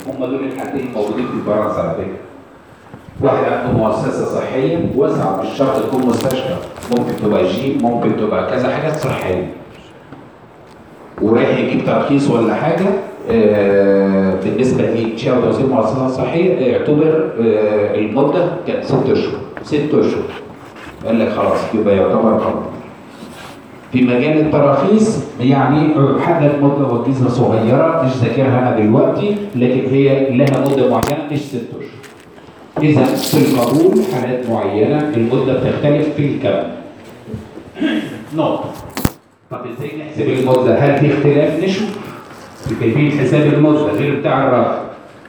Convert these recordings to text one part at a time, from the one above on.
هم دول الحالتين الموجودين في فرنسا على فكره واحد عنده مؤسسه صحيه واسعه مش شرط تكون مستشفى ممكن تبقى جيم ممكن تبقى كذا حاجات صحيه ورايح يجيب ترخيص ولا حاجه آه، بالنسبه لانشاء وتوزيع مؤسسه صحيه اعتبر آه، المده كانت ست اشهر ست اشهر قال لك خلاص يبقى يعتبر قبول في مجال التراخيص يعني حدد مده وجيزه صغيره مش ذاكرها انا دلوقتي لكن هي لها مده معينه مش ست اشهر. اذا في القبول حالات معينه المده بتختلف في الكم. نقطه. طب ازاي نحسب المده؟ هل في اختلاف؟ نشوف. في كيفيه حساب المده غير بتاع الرفض.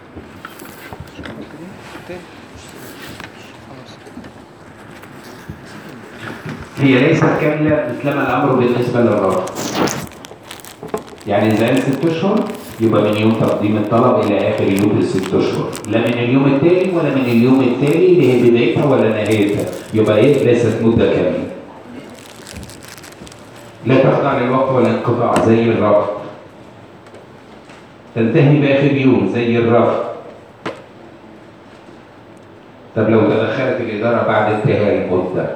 هي ليست كامله مثلما الامر بالنسبه للرفض. يعني اذا قال ست اشهر يبقى من يوم تقديم الطلب الى اخر يوم الست اشهر، لا من اليوم التالي ولا من اليوم التالي اللي هي بدايتها ولا نهايتها، يبقى ايه ليست مده كامله. لا تخضع للوقت ولا انقطاع زي الرفض. تنتهي باخر يوم زي الرفض. طب لو تدخلت الاداره بعد انتهاء المده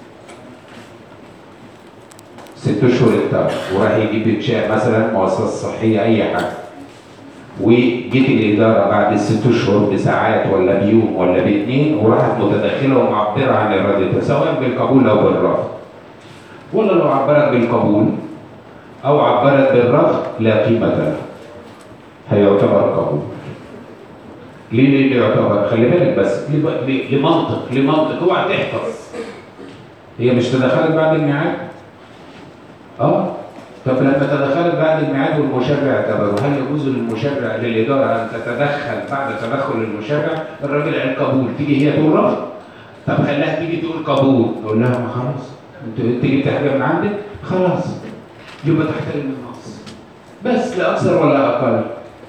ست اشهر انتهى وراح يجيب انشاء مثلا مؤسسه صحيه اي حاجه وجيت الاداره بعد الست اشهر بساعات ولا بيوم ولا باثنين وراحت متدخله ومعبره عن ارادتها سواء بالقبول او بالرفض ولا لو عبرت بالقبول او عبرت بالرفض لا قيمه له هيعتبر قبول ليه ليه يعتبر خلي بالك بس لب- لمنطق لمنطق اوعى تحفظ هي مش تدخلت بعد الميعاد اه طب لما تدخلت بعد الميعاد والمشرع اعتبره هل يجوز للمشرع للاداره ان تتدخل بعد تدخل المشرع الراجل قال قبول تيجي هي تقول رفض طب خليها تيجي تقول قبول تقول لها ما خلاص انت انت جبت حاجه من عندك خلاص يبقى تحترم النص بس لا اكثر ولا اقل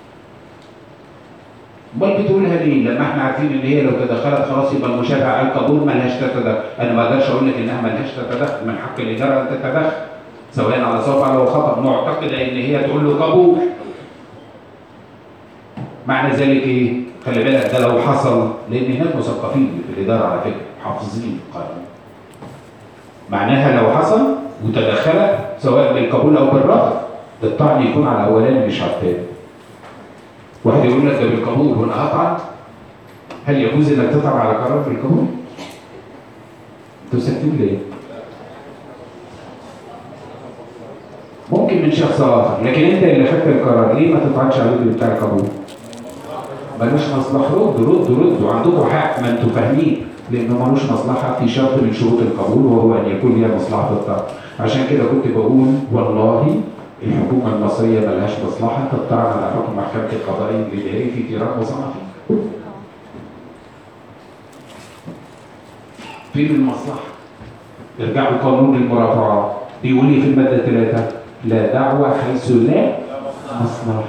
امال بتقولها ليه؟ لما احنا عارفين ان هي لو تدخلت خلاص يبقى المشرع قال قبول ملهاش تتدخل، انا ما اقدرش اقول لك انها ملهاش تتدخل من حق الاداره ان تتدخل. سواء على صواب او خطا معتقده ان هي تقول له قبول. معنى ذلك ايه؟ خلي بالك ده لو حصل لان هناك مثقفين في الاداره على فكره حافظين القانون. معناها لو حصل وتدخلت سواء بالقبول او بالرفض الطعن يكون على الاولاني مش على الثاني. واحد يقول لك ده بالقبول وانا هطعن هل يجوز انك تطعن على قرار بالقبول؟ انتوا ساكتين ليه؟ ممكن من شخص اخر لكن انت اللي خدت القرار ليه ما تطعنش على الراجل بتاع القبول؟ ملوش مصلحه رد رد رد وعندكم حق ما انتوا فاهمين لانه ملوش مصلحه في شرط من شروط القبول وهو ان يكون ليها مصلحه في الطعن عشان كده كنت بقول والله الحكومه المصريه ملهاش مصلحه تطعن على حكم محكمه القضاء الاداري في تيران وصنافير فين المصلحه؟ ارجعوا قانون المرافعات بيقول لي في الماده 3 لا دعوه حيث لا مصلحه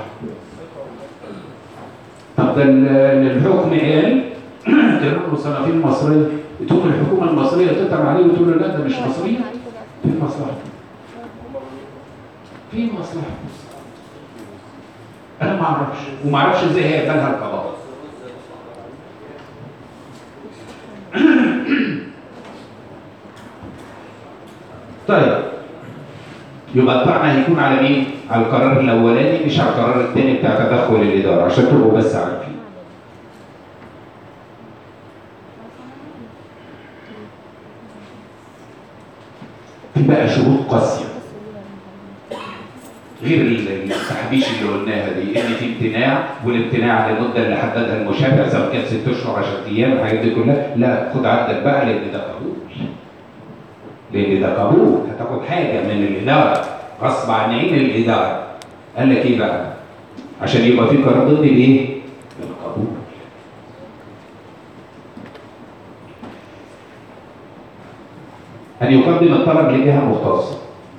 طب ده ال- الحكم قال تيران وصنافير مصريه تقوم الحكومه المصريه تطعن عليه وتقول له لا ده مش مصري فين مصلحته؟ فين مصلحته؟ انا ما اعرفش وما اعرفش ازاي هيقبلها القضاء طيب يبقى الطعن هيكون على مين؟ على القرار الاولاني مش على القرار الثاني بتاع تدخل الاداره عشان تبقوا بس عارفين. في بقى شروط قاسيه غير ال- التحبيش اللي قلناها دي ان في امتناع والامتناع على المده اللي حددها المشرع سواء كانت ست اشهر 10 ايام الحاجات دي كلها لا خد عندك بقى لان ده قبول لان ده قبول هتاخد حاجه من الاداره غصب عن عين الاداره قال لك ايه بقى؟ عشان يبقى في قرار ضمن الايه؟ القبول ان يقدم الطلب لجهه مختصه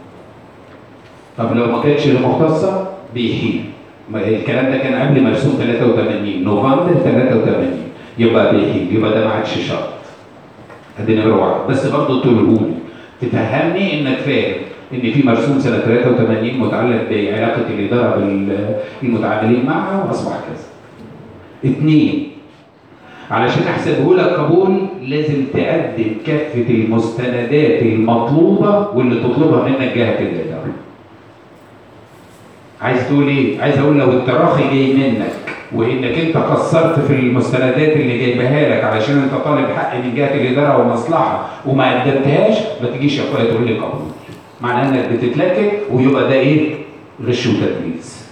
طب لو ما كانتش مختصه بيحيل ما- الكلام ده كان قبل مرسوم 83 نوفمبر 83 يبقى بيحيل يبقى ده ما عادش شرط ادي نمره واحد بس برضه تقوله لي تفهمني انك فاهم ان في مرسوم سنه 83 متعلق بعلاقه الاداره بالمتعاملين معها واصبح كذا اتنين علشان احسبه لك قبول لازم تقدم كافة المستندات المطلوبة واللي تطلبها منك جهة الإدارة. عايز تقول ايه؟ عايز اقول لو التراخي جاي منك وانك انت قصرت في المستندات اللي جايبها لك علشان انت طالب حق من جهه الاداره ومصلحه وما قدمتهاش ما تجيش يا اخويا تقول لي قبول. معناها انك بتتلكك ويبقى ده ايه؟ غش وتدليس.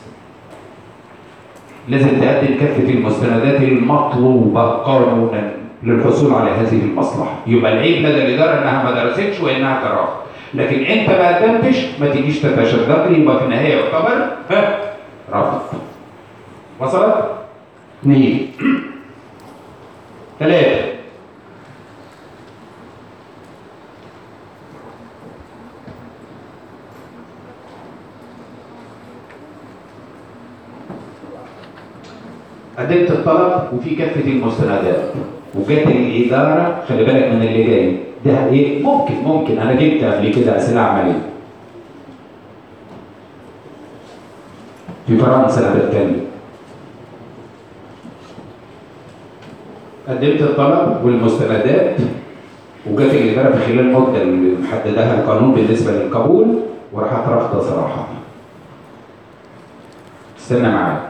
لازم تقدم كافة المستندات المطلوبة قانونا للحصول على هذه المصلحة يبقى العيب لدى الإدارة إنها ما درستش وإنها تراخي لكن أنت ما قدمتش ما تجيش تتشدق لي يبقى في النهاية يعتبر ها رفض وصلت؟ اثنين ثلاثة قدمت الطلب وفي كافة المستندات وجت الإدارة خلي بالك من اللي جاي ده إيه ممكن ممكن أنا جبت قبل كده أسئلة عملية في فرنسا أنا بتكلم قدمت الطلب والمستندات وجت الإدارة في خلال المدة اللي محددها القانون بالنسبة للقبول وراحت رافضة صراحة استنى معايا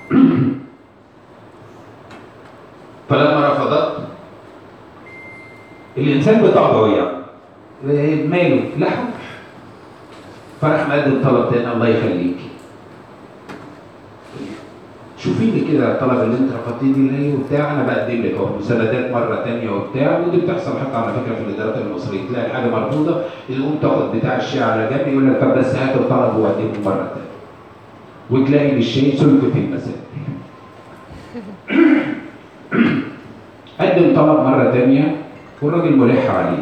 فلما رفضت الانسان بطبعه يعني ماله لا حول فراح مقدم طلب تاني الله يخليك شوفي لي كده الطلب اللي انت رفضتيه دي اللي هي وبتاع انا بقدم لك اهو مساندات مره تانية وبتاع ودي بتحصل حتى على فكره في الادارات المصريه تلاقي الحاجه مرفوضه تقوم تاخد بتاع الشيء على جنب يقول لك طب بس هات الطلب وقدمه مره تانية وتلاقي للشيء سلك في المسائل قدم طلب مرة تانية والراجل ملح عليه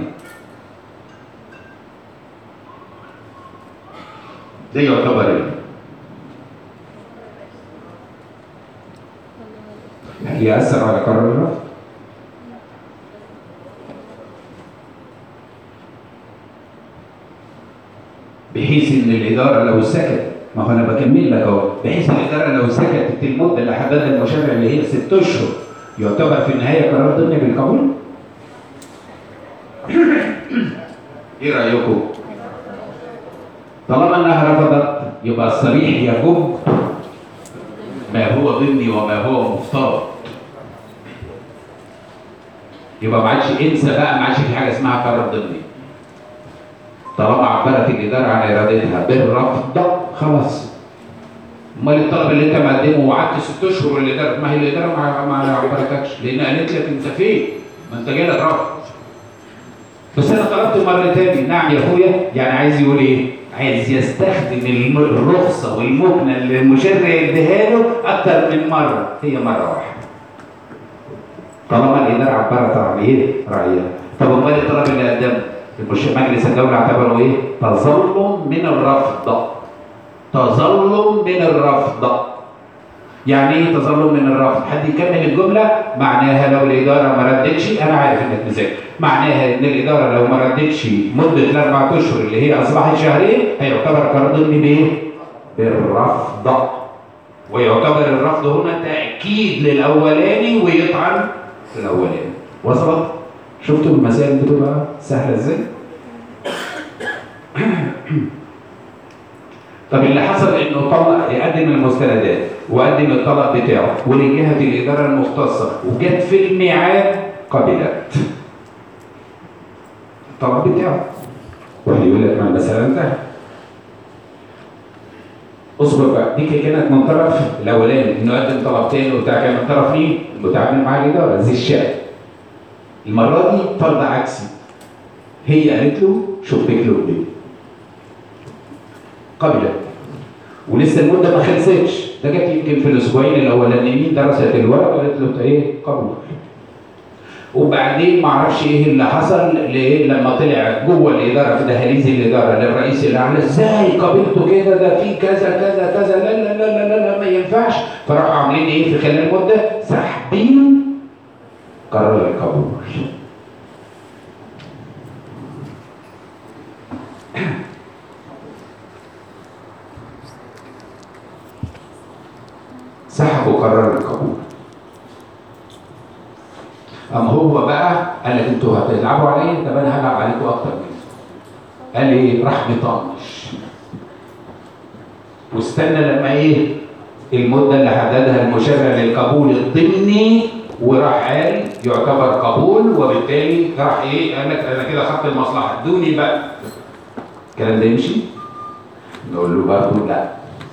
ده يعتبر ايه؟ هل يأثر على قرار الرفض؟ بحيث ان الاداره لو سكتت ما هو انا بكمل لك اهو بحيث الاداره لو سكتت المده اللي حددها المشرع اللي هي ست اشهر يعتبر في النهايه قرار ضمني بالقبول؟ ايه رايكم؟ طالما انها رفضت يبقى الصريح يجب ما هو ضمني وما هو مفترض يبقى ما عادش انسى بقى ما عادش في حاجه اسمها قرار ضمني طالما عبرت الاداره عن ارادتها بالرفض خلاص امال الطلب اللي انت مقدمه وقعدت ست اشهر والاداره ما هي الاداره ما ما عبرتكش لان قالت لك انت فين؟ ما انت جالك رفض بس انا طلبت مره تاني نعم يا اخويا يعني عايز يقول ايه؟ عايز يستخدم الم- الرخصه والمكنه اللي المشرع يديها له اكتر من مره هي مره واحده طالما الاداره عبرت عن ايه؟ رايها طب امال الطلب اللي قدمه المش- مجلس الدوله اعتبره ايه؟ تظلم من الرفض تظلم من الرفض يعني ايه تظلم من الرفض؟ حد يكمل الجمله معناها لو الاداره ما ردتش انا عارف انك مذاكر معناها ان الاداره لو ما ردتش مده الاربع اشهر اللي هي اصبحت شهرين هيعتبر قرار ضمني بايه؟ بالرفض ويعتبر الرفض هنا تاكيد للاولاني ويطعن في الاولاني وصلت؟ شفتوا المسائل بتبقى سهله ازاي؟ طب اللي حصل انه طلع يقدم المستندات وقدم الطلب بتاعه ولجهه الاداره المختصه وجت في الميعاد قبلت الطلب بتاعه واحد يقول لك ما المساله انتهت اصبر بقى دي كانت من طرف الاولاني انه قدم طلب تاني وبتاع كان من طرف مين؟ المتعامل مع الاداره زي الشأن المره دي فرض عكسي هي قالت له شوف تكلف ليه قبلت ولسه المده ما خلصتش ده جت يمكن في الاسبوعين الاولانيين درست الورق وقالت له ايه قبول وبعدين ما اعرفش ايه اللي حصل لإيه لما طلع جوه الاداره في دهاليز الاداره للرئيس الاعلى ازاي قابلته كده ده في كذا كذا كذا لا لا لا لا لا, لا ما ينفعش فراحوا عاملين ايه في خلال المده ساحبين قرار القبول سحبوا قرار القبول أم هو بقى قال لك انتوا هتلعبوا عليا طب انا هلعب عليكم اكتر منكم قال ايه راح مطنش واستنى لما ايه المدة اللي حددها المشرع للقبول الضمني وراح قال يعتبر قبول وبالتالي راح ايه قال لك انا كده خدت المصلحة ادوني بقى الكلام ده يمشي؟ نقول له برضه لا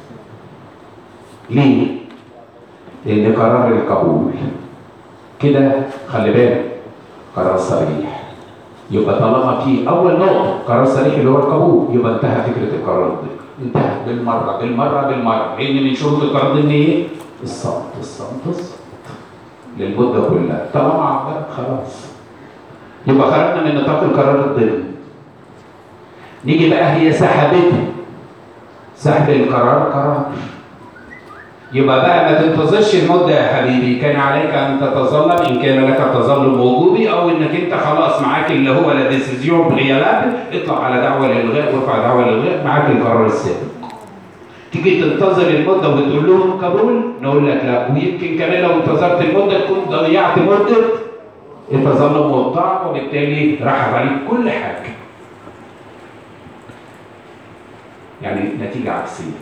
ليه؟ لأن قرار القبول كده خلي بالك قرار صريح يبقى طالما في أول نقطة قرار صريح اللي هو القبول يبقى انتهى فكرة القرار الضمني انتهى بالمرة بالمرة بالمرة لأن من شروط القرار الضمني إيه؟ الصمت الصمت الصمت للمدة كلها طالما عبرت خلاص يبقى خرجنا من نطاق القرار الضمني نيجي بقى هي سحبته سحب القرار قرار يبقى بقى ما تنتظرش المدة يا حبيبي كان عليك أن تتظلم إن كان لك تظلم وجوبي أو إنك أنت خلاص معاك اللي هو لا ديسيزيون بغيابات اطلع على دعوة للغاء وارفع دعوة للغاء معاك القرار السابق تيجي تنتظر المدة وتقول لهم قبول نقول لك لا ويمكن كمان لو انتظرت المدة تكون ضيعت مدة التظلم والطعن وبالتالي راحت عليك كل حاجة يعني نتيجة عكسية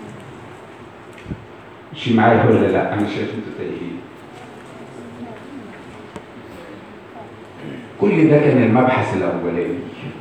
مش معايا ولا لا انا شايف انتوا تايهين كل ده كان المبحث الاولاني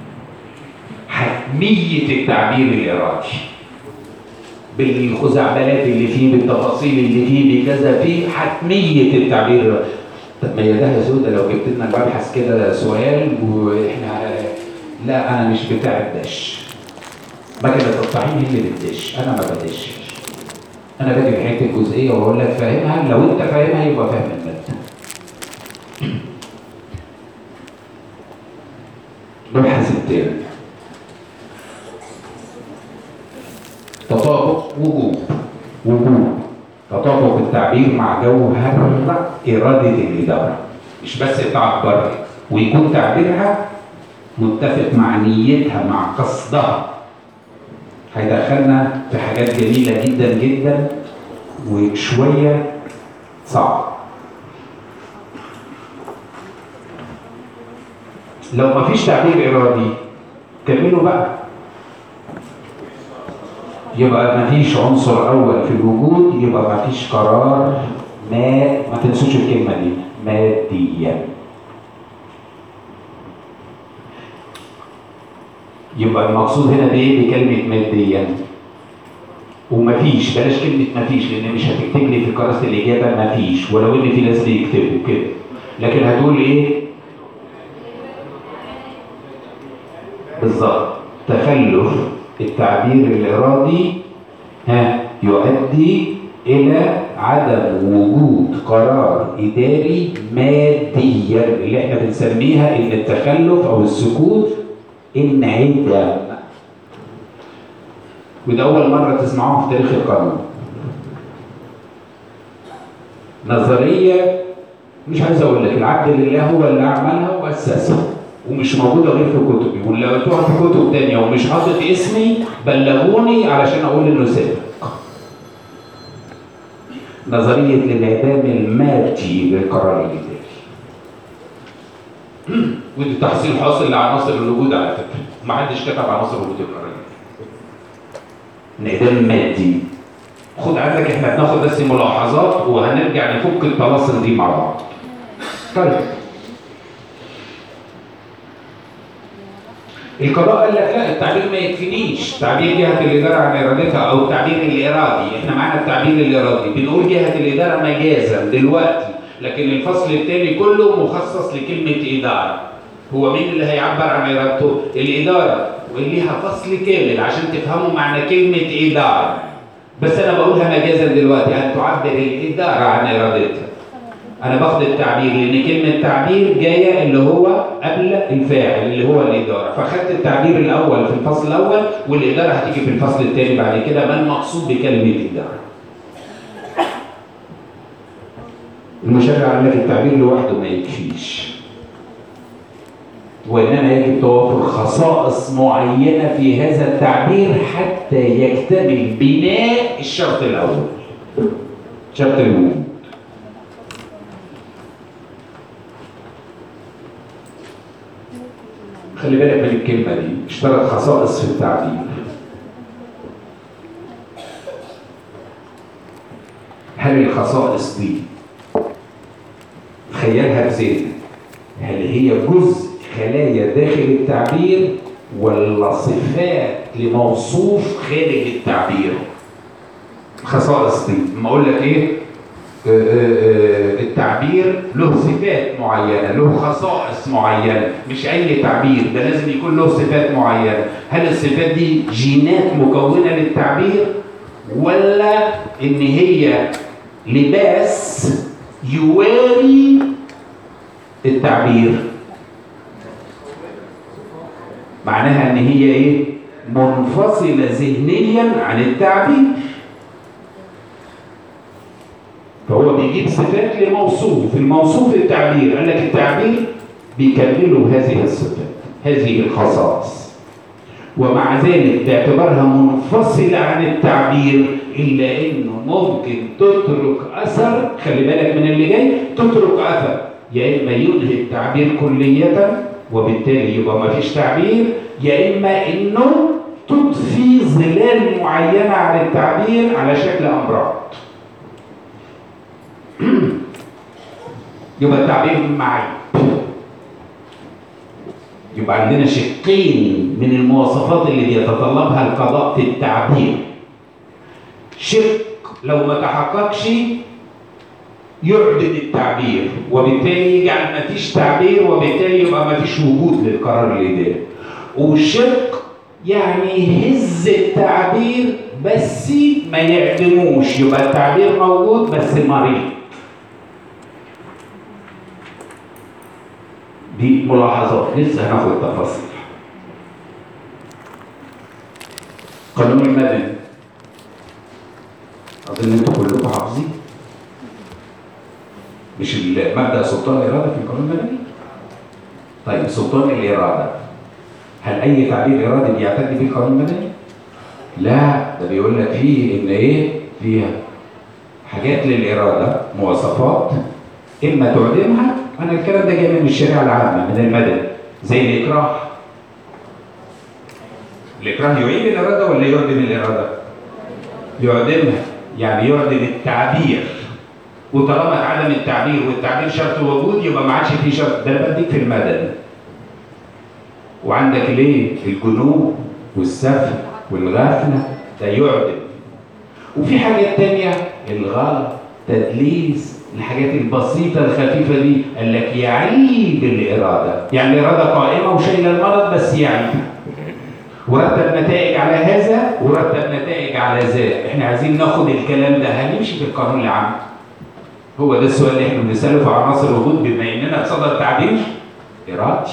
حتمية التعبير الارادي بالخزعبلات اللي فيه بالتفاصيل اللي فيه بكذا فيه حتمية التعبير طب ما يا ده سودة لو جبت لنا المبحث كده سؤال واحنا لا انا مش بتاع الدش مكنة الطحين هي اللي بتدش انا ما بدشش انا باجي في حته الجزئيه واقول لك فاهمها لو انت فاهمها يبقى فاهم الماده المبحث التاني تطابق وجوب وجوب تطابق التعبير مع جوهر إرادة الإدارة مش بس تعبر ويكون تعبيرها متفق مع نيتها مع قصدها هيدخلنا في حاجات جميلة جدا جدا وشوية صعب لو ما فيش تعبير إرادي كملوا بقى يبقى ما فيش عنصر أول في الوجود يبقى ما فيش قرار ما ما تنسوش الكلمة دي ماديا يبقى المقصود هنا بايه بكلمه ماديا ومفيش بلاش كلمه مفيش لان مش هتكتب لي في كراسه الاجابه مفيش ولو ان في ناس بيكتبوا كده لكن هتقول ايه بالظبط تخلف التعبير الارادي ها يؤدي الى عدم وجود قرار اداري ماديا اللي احنا بنسميها ان التخلف او السكوت انعدام وده أول مرة تسمعوها في تاريخ القانون نظرية مش عايز أقول لك العبد لله هو اللي عملها وأسسها ومش موجودة غير في كتبي ولو لقيتوها في كتب تانية ومش حاطط اسمي بلغوني علشان أقول إنه سابق نظرية الانعدام المادي للقرار الإداري ودي تحصيل حاصل لعناصر الوجود على فكره ما حدش كتب عناصر وجود القراريه انعدام مادي خد عندك احنا بناخد بس ملاحظات وهنرجع نفك الطلاسم دي مع بعض طيب القضاء قال لك لا التعبير ما يكفينيش تعبير جهه الاداره عن ارادتها او التعبير الارادي احنا معانا التعبير الارادي بنقول جهه الاداره مجازا دلوقتي لكن الفصل الثاني كله مخصص لكلمة إدارة هو مين اللي هيعبر عن إرادته؟ الإدارة وليها فصل كامل عشان تفهموا معنى كلمة إدارة بس أنا بقولها مجازا دلوقتي أن تعبر الإدارة عن إرادتها أنا باخد التعبير لأن كلمة تعبير جاية اللي هو قبل الفاعل اللي هو الإدارة فخدت التعبير الأول في الفصل الأول والإدارة هتيجي في الفصل الثاني بعد كده ما المقصود بكلمة إدارة المشرع قال لك التعبير لوحده ما يكفيش وانما يجب توفر خصائص معينه في هذا التعبير حتى يكتمل بناء الشرط الاول شرط الوجود خلي بالك من الكلمة دي اشترط خصائص في التعبير هل الخصائص دي تخيلها بذهنك هل هي جزء خلايا داخل التعبير ولا صفات لموصوف خارج التعبير الخصائص دي لما اقول لك ايه آه، آه، آه، التعبير له صفات معينة له خصائص معينة مش أي تعبير ده لازم يكون له صفات معينة هل الصفات دي جينات مكونة للتعبير ولا إن هي لباس يواري التعبير معناها ان هي ايه منفصله ذهنيا عن التعبير فهو بيجيب صفات لموصوف الموصوف التعبير قال لك التعبير بيكمله هذه الصفات هذه الخصائص ومع ذلك باعتبارها منفصلة عن التعبير إلا إنه ممكن تترك أثر خلي بالك من اللي جاي تترك أثر يا إما ينهي التعبير كلية وبالتالي يبقى ما فيش تعبير يا إما إنه تضفي ظلال معينة على التعبير على شكل أمراض يبقى التعبير معي يبقى عندنا شقين من المواصفات اللي بيتطلبها القضاء في التعبير شق لو ما تحققش يعدم التعبير وبالتالي يجعل ما فيش تعبير وبالتالي يبقى ما فيش وجود للقرار الاداري وشق يعني يهز التعبير بس ما يعدموش يبقى التعبير موجود بس مريض دي ملاحظات لسه هناخد تفاصيل قانون المدني اظن انتوا كلكم حافظين مش مبدا سلطان الاراده في القانون المدني طيب سلطان الاراده هل اي تعبير ارادي بيعتد به القانون المدني لا ده بيقول لك فيه ان ايه فيها حاجات للاراده مواصفات اما تعدمها انا الكلام ده جاي من الشريعه العامه من المدني زي الاكراه الاكراه يعيد الاراده ولا يعدم الاراده يعدمها يعني يعدم التعبير وطالما عدم التعبير والتعبير شرط وجود يبقى ما عادش في شرط ده انا بديك في المدني وعندك ليه الجنوب والسفه والغفله ده يعدم وفي حاجات تانية الغلط تدليس الحاجات البسيطة الخفيفة دي قال لك يعيب الإرادة يعني الإرادة قائمة وشايلة المرض بس يعيب ورتب نتائج على هذا ورتب نتائج على ذاك احنا عايزين ناخد الكلام ده هنمشي في القانون العام هو ده السؤال اللي احنا بنساله في عناصر الوجود بما اننا بصدد تعبير ارادي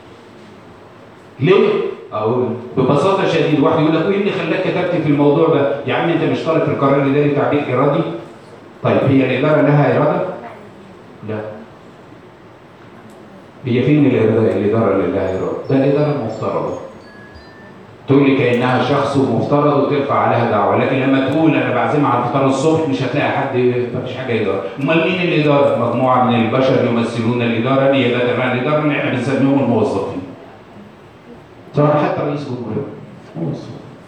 ليه؟ اقول ببساطه شديده واحد يقول لك ايه اللي خلاك كتبت في الموضوع ده؟ يا عم انت مش طالب في القرار الاداري تعبير ارادي؟ طيب هي الاداره لها اراده؟ لا هي فين الاداره الاداره اللي لها اراده؟ ده الاداره المفترضه تقول لي كانها شخص مفترض وترفع عليها دعوه لكن لما تقول انا بعزمها على الفطار الصبح مش هتلاقي حد مفيش حاجه اداره امال مين الاداره مجموعه من البشر يمثلون الاداره نيابه عن الاداره اللي احنا بنسميهم الموظفين سواء حتى رئيس جمهوريه موظف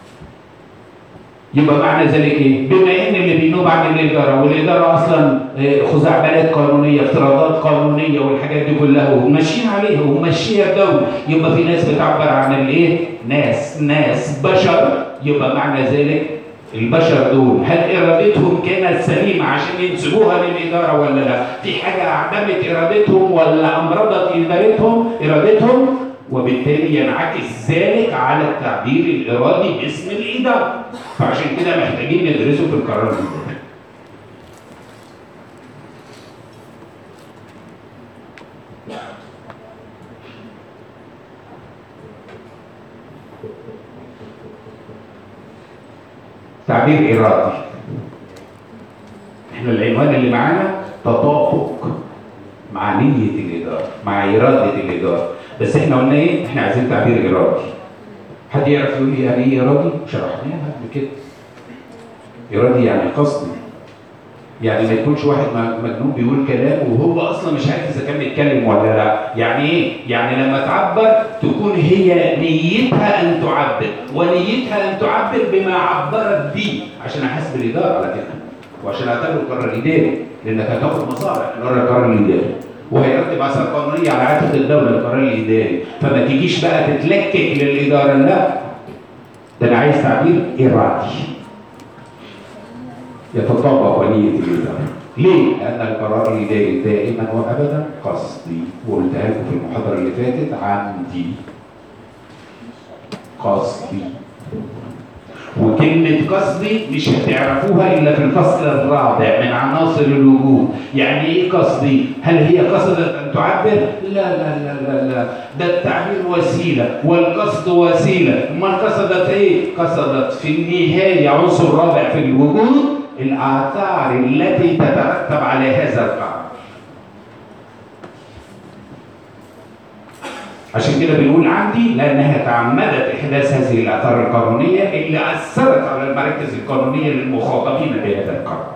يبقى معنى ذلك ايه؟ بما ان اللي بينوب عن الاداره والاداره اصلا خزعبلات قانونيه افتراضات قانونيه والحاجات دي كلها وماشيين عليها وماشيه الدوله يبقى في ناس بتعبر عن الايه؟ ناس ناس بشر يبقى معنى ذلك البشر دول هل ارادتهم كانت سليمه عشان ينسبوها للاداره ولا لا؟ في حاجه اعدمت ارادتهم ولا امرضت ادارتهم ارادتهم وبالتالي ينعكس ذلك على التعبير الارادي باسم الاداره فعشان كده محتاجين ندرسه في القرار الاداري تعبير ارادي احنا العنوان اللي معانا تطابق مع نية الإدارة مع إرادة الإدارة بس احنا قلنا ايه؟ احنا عايزين تعبير إرادي حد يعرف يقول لي يعني ايه إرادي؟ شرحناها قبل كده إرادي يعني قصدي يعني ما يكونش واحد م- مجنون بيقول كلام وهو اصلا مش عارف اذا كان بيتكلم ولا لا يعني ايه يعني لما تعبر تكون هي نيتها ان تعبر ونيتها ان تعبر بما عبرت به عشان احاسب الاداره على كده وعشان اعتبره قرار اداري لانك هتاخد مصالح من ورا القرار الاداري وهيرتب اثار قانونيه على عاتق الدوله القرار الاداري فما تجيش بقى تتلكك للاداره لا ده انا عايز تعبير ارادي يتطابق ونية الإدارة. ليه؟ لأن القرار الإداري دائما وأبدا قصدي، وقلتها لكم في المحاضرة اللي فاتت عندي. قصدي. وكلمة قصدي مش هتعرفوها إلا في الفصل الرابع من عناصر الوجود، يعني إيه قصدي؟ هل هي قصدت أن تعبر؟ لا لا لا لا لا، ده التعبير وسيلة والقصد وسيلة، أمال قصدت إيه؟ قصدت في النهاية عنصر رابع في الوجود الآثار التي تترتب على هذا القرار. عشان كده بنقول عندي لانها تعمدت احداث هذه الاثار القانونيه اللي اثرت على المراكز القانونيه للمخاطبين بهذا القرار.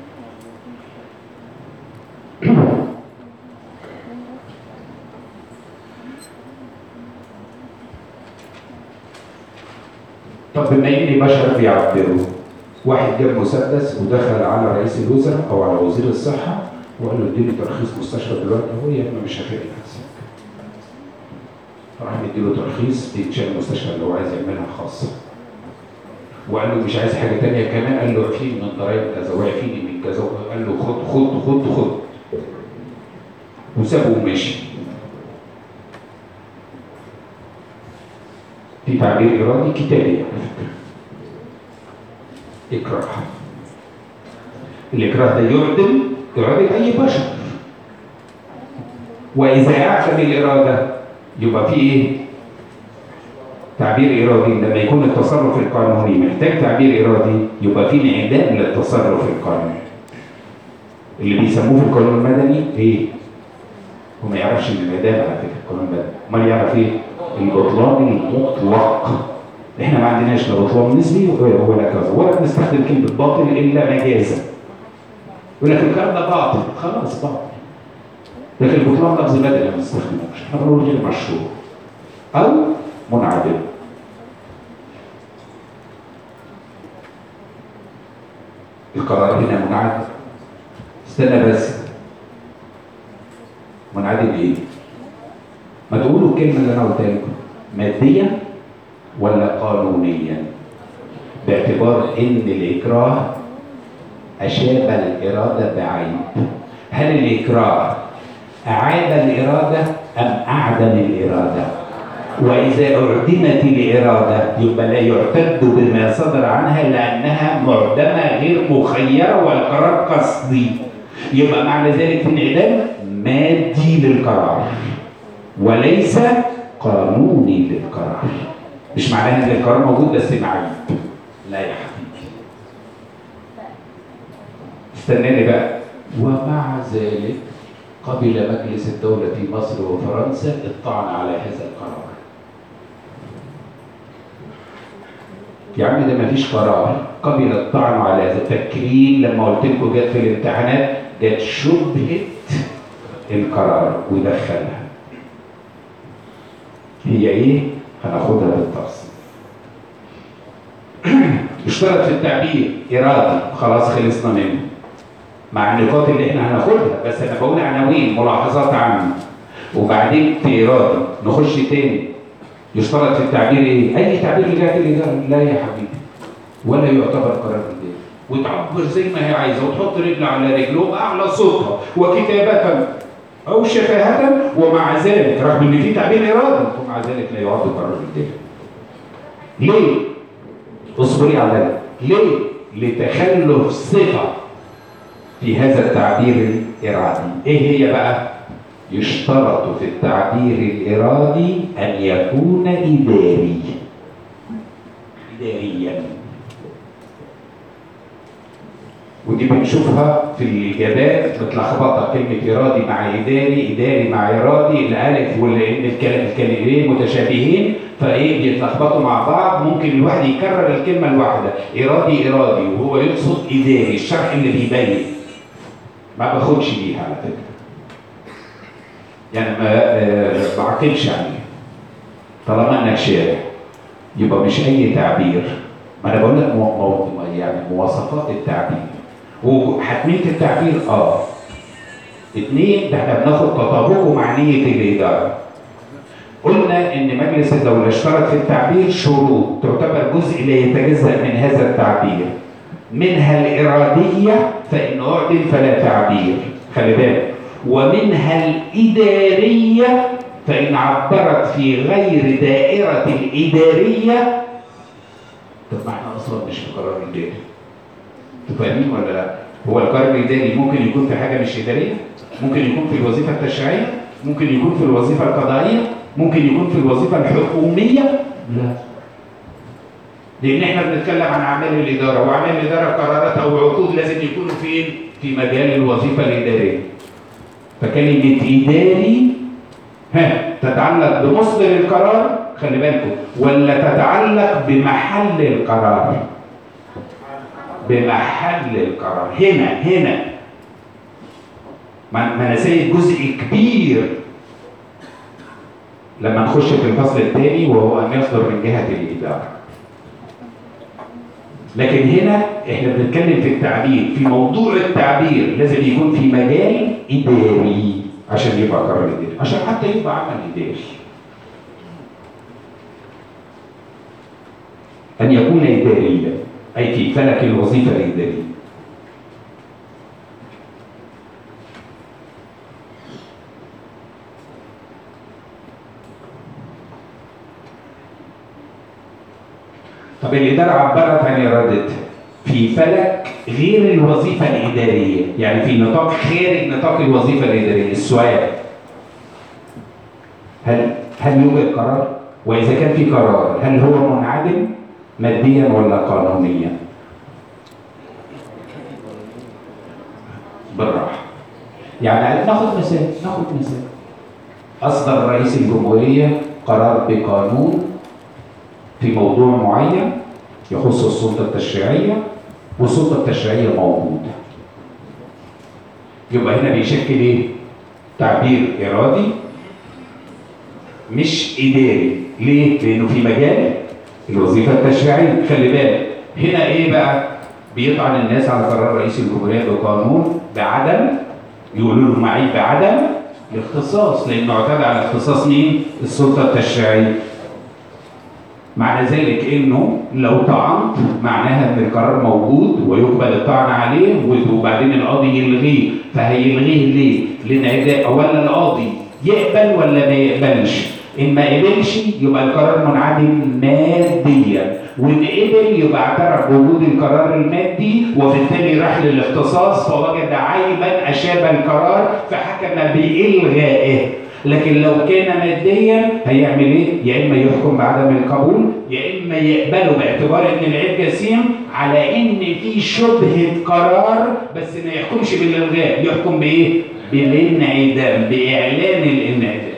طب بما ان بشر بيعبروا واحد جاب مسدس ودخل على رئيس الوزراء او على وزير الصحه وقال له اديني ترخيص مستشفى دلوقتي هو يا اما مش هتلاقي نفسك. راح مديله ترخيص يتشال المستشفى اللي هو عايز يعملها خاصه. وقال له مش عايز حاجه تانية كمان قال له اعفيني من ضرائب كذا واعفيني من كذا قال له خد خد خد خد وسابه ومشي. في تعبير ارادي كتابي على فكره. إكراه الإكراه ده يعدم إرادة أي بشر وإذا أعدم الإرادة يبقى في إيه؟ تعبير إرادي لما يكون التصرف القانوني محتاج تعبير إرادي يبقى في انعدام للتصرف القانوني اللي بيسموه في القانون المدني إيه؟ هو ما يعرفش الانعدام على فكرة القانون المدني أمال يعرف إيه؟ البطلان المطلق احنا ما عندناش لا بطلان نسبي ولا كذا ولا بنستخدم كلمه باطل الا مجازا يقول لك الكلام ده باطل خلاص باطل لكن البطلان لفظ بدني ما بنستخدموش احنا بنقول غير مشروع او منعدم القرار هنا منعدم استنى بس منعدم ايه؟ ما تقولوا الكلمه اللي انا قلتها لكم ماديا ولا قانونيا باعتبار ان الاكراه اشاب الاراده بعيب هل الاكراه اعاد الاراده ام اعدم الاراده واذا اعدمت الاراده يبقى لا يعتد بما صدر عنها لانها معدمه غير مخيره والقرار قصدي يبقى معنى ذلك انعدام مادي للقرار وليس قانوني للقرار مش معناها ان القرار موجود بس معيب لا يا حبيبي استناني بقى ومع ذلك قبل مجلس الدولة في مصر وفرنسا الطعن على هذا القرار يا عم ده مفيش قرار قبل الطعن على هذا التكريم لما قلت لكم جت في الامتحانات جت شبهة القرار ودخلها هي ايه؟ هناخدها بالتفصيل. اشترط في التعبير إرادة خلاص خلصنا منه. مع النقاط اللي احنا هناخدها بس انا بقول عناوين ملاحظات عامة. وبعدين في إرادة نخش تاني. يشترط في التعبير ايه؟ أي تعبير لجهة الإدارة لا يا حبيبي. ولا يعتبر قرار إداري. وتعبر زي ما هي عايزة وتحط رجل على رجل وبأعلى صوتها وكتابة أو شفاهة ومع ذلك رغم إن في تعبير إرادي ومع ذلك لا يعد قرار الدين. ليه؟ اصبري على ذلك. ليه؟ لتخلف صفة في هذا التعبير الإرادي. إيه هي بقى؟ يشترط في التعبير الإرادي أن يكون إداري. إداريا. ودي بنشوفها في الاجابات متلخبطه كلمه ارادي مع اداري اداري مع ارادي الالف والان الكلام الكلمتين متشابهين فايه بيتلخبطوا مع بعض ممكن الواحد يكرر الكلمه الواحده ارادي ارادي وهو يقصد اداري الشرح اللي بيبين ما باخدش بيها على فكره يعني ما آه، بعقلش عليها طالما انك شارع يبقى مش اي تعبير ما انا بقول لك مو... مو... يعني مواصفات التعبير وحتميه التعبير اه اثنين ده احنا بناخد تطابقه مع نيه الاداره قلنا ان مجلس الدوله اشترط في التعبير شروط تعتبر جزء لا يتجزا من هذا التعبير منها الاراديه فان اعدل فلا تعبير خلي بالك ومنها الاداريه فان عبرت في غير دائره الاداريه طب ما احنا اصلا مش في قرار اداري انتوا فاهمين ولا لا؟ هو القرار الاداري ممكن يكون في حاجه مش اداريه؟ ممكن يكون في الوظيفه التشريعيه؟ ممكن يكون في الوظيفه القضائيه؟ ممكن يكون في الوظيفه الحكوميه؟ لا. لان احنا بنتكلم عن اعمال الاداره واعمال الاداره قرارات او عقود لازم يكونوا فين؟ في مجال الوظيفه الاداريه. فكلمه اداري ها تتعلق بمصدر القرار خلي بالكم ولا تتعلق بمحل القرار بمحل القرار هنا هنا ما ما انا سايب جزء كبير لما نخش في الفصل الثاني وهو ان يصدر من جهه الاداره لكن هنا احنا بنتكلم في التعبير في موضوع التعبير لازم يكون في مجال اداري عشان يبقى قرار اداري عشان حتى يبقى عمل اداري ان يكون اداريا اي في فلك الوظيفه الاداريه طب الإدارة عبرت عن إرادتها في فلك غير الوظيفة الإدارية يعني في نطاق خارج نطاق الوظيفة الإدارية السؤال هل هل يوجد قرار؟ وإذا كان في قرار هل هو منعدم ماديا ولا قانونيا؟ بالراحة يعني ناخد مثال ناخد مثال أصدر رئيس الجمهورية قرار بقانون في موضوع معين يخص السلطة التشريعية والسلطة التشريعية موجودة يبقى هنا بيشكل ايه؟ تعبير إرادي مش إداري ليه؟ لأنه في مجال الوظيفة التشريعية خلي بالك هنا إيه بقى؟ بيطعن الناس على قرار رئيس الجمهورية بقانون بعدم يقولوا له معيب بعدم الاختصاص لأنه اعتدى على اختصاص مين؟ السلطة التشريعية معنى ذلك انه لو طعنت معناها ان القرار موجود ويقبل الطعن عليه وبعدين القاضي يلغيه فهيلغيه ليه؟ لان اولا القاضي يقبل ولا ما يقبلش؟ ان ما قبلش يبقى القرار منعدم ماديا وان قبل يبقى اعترف بوجود القرار المادي وبالتالي راح للاختصاص فوجد عيبا اشاب القرار فحكم بالغائه لكن لو كان ماديا هيعمل ايه؟ يا اما يحكم بعدم القبول يا اما يقبله باعتبار ان العيب جسيم على ان في شبهه قرار بس ما يحكمش بالالغاء يحكم بايه؟ بالانعدام باعلان الانعدام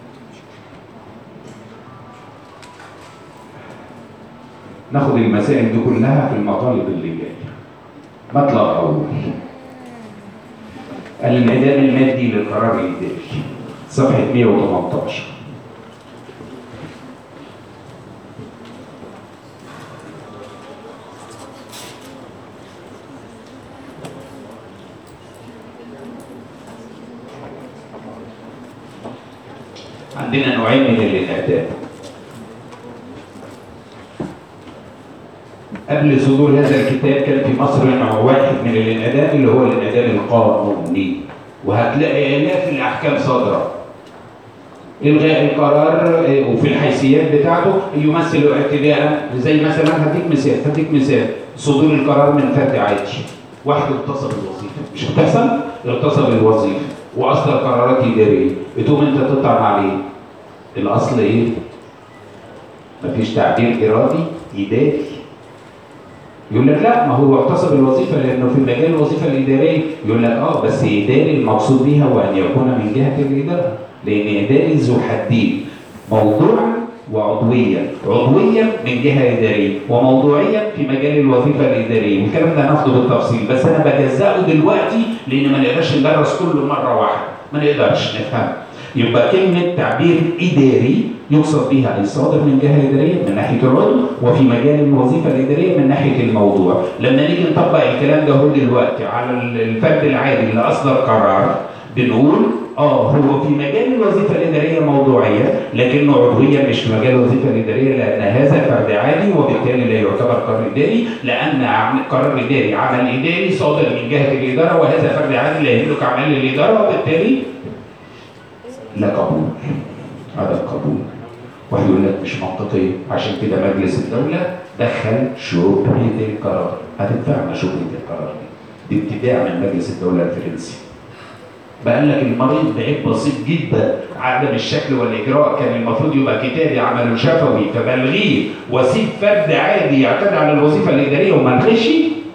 ناخد المسائل دي كلها في المطالب اللي جايه مطلب اول الانعدام المادي للقرار الاداري صفحة 118 عندنا نوعين من الانعدام قبل صدور هذا الكتاب كان في مصر نوع واحد من الانعدام اللي هو الانعدام القانوني وهتلاقي الاف الاحكام صادره الغاء القرار وفي الحيثيات بتاعته يمثل اعتداء زي مثلا هديك مثال هديك مثال صدور القرار من فرد عادي واحد اغتصب الوظيفه مش هتحصل اغتصب الوظيفه واصدر قرارات اداريه بتقوم انت تطعن عليه الاصل ايه؟ مفيش تعبير ارادي اداري يقول لك لا ما هو اغتصب الوظيفه لانه في مجال الوظيفه الاداريه يقول لك اه بس اداري المقصود بها هو ان يكون من جهه الاداره لان اداري ذو حدين موضوعا وعضويا عضويا من جهه اداريه وموضوعيا في مجال الوظيفه الاداريه والكلام ده هناخده بالتفصيل بس انا بجزأه دلوقتي لان ما نقدرش ندرس كله مره واحده ما نقدرش نفهم يبقى كلمة تعبير إداري يقصد بها أي صادر من جهة إدارية من ناحية العضو وفي مجال الوظيفة الإدارية من ناحية الموضوع لما نيجي نطبق الكلام ده هو دلوقتي على الفرد العادي اللي أصدر قرار بنقول اه هو في مجال الوظيفه الاداريه موضوعيه لكنه عضويا مش في مجال الوظيفه الاداريه لان هذا فرد عادي وبالتالي لا يعتبر قرار اداري لان قرار اداري عمل اداري صادر من جهه الاداره وهذا فرد عادي لا يملك اعمال الاداره وبالتالي لا قبول عدم قبول واحد يقول لك مش منطقي عشان كده مجلس الدوله دخل شبهه القرار هتدفعنا شبهه القرار دي دي ابتداع من مجلس الدوله الفرنسي بقى لك المريض بعيب بسيط جدا عدم الشكل والاجراء كان المفروض يبقى كتابي عمل شفوي فبلغيه واسيب فرد عادي يعتمد على الوظيفه الاداريه وما الغيش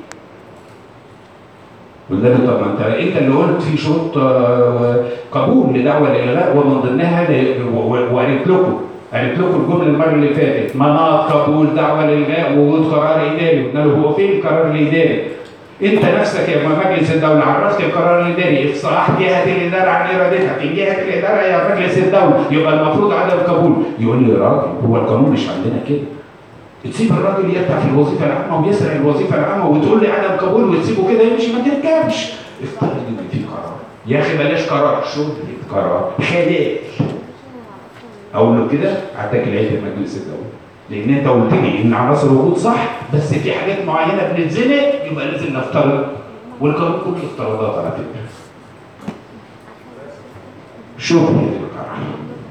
وده طب ما انت انت اللي قلت في شروط قبول لدعوه الالغاء ومن ضمنها وقالت لكم قالت لكم الجمله المره اللي فاتت مناط قبول دعوه الالغاء ووجود قرار اداري قلنا له هو فين القرار الاداري؟ انت نفسك يا مجلس الدوله عرفت القرار الاداري افصاح جهه الاداره عن ارادتها في جهه الاداره يا مجلس الدوله يبقى المفروض عدم قبول يقول لي يا راجل هو القانون مش عندنا كده تسيب الراجل يرتاح في الوظيفه العامه ويسرق الوظيفه العامه وتقول لي عدم قبول وتسيبه كده يمشي ما تركبش افترض ان في قرار يا اخي بلاش قرار شبهه قرار خلال اقول له كده اعطاك العيد مجلس الدوله لان انت قلت لي ان عناصر الوجود صح بس في حاجات معينه بنتزنق يبقى لازم نفترض والقانون كله افتراضات على فكره شبهه القرار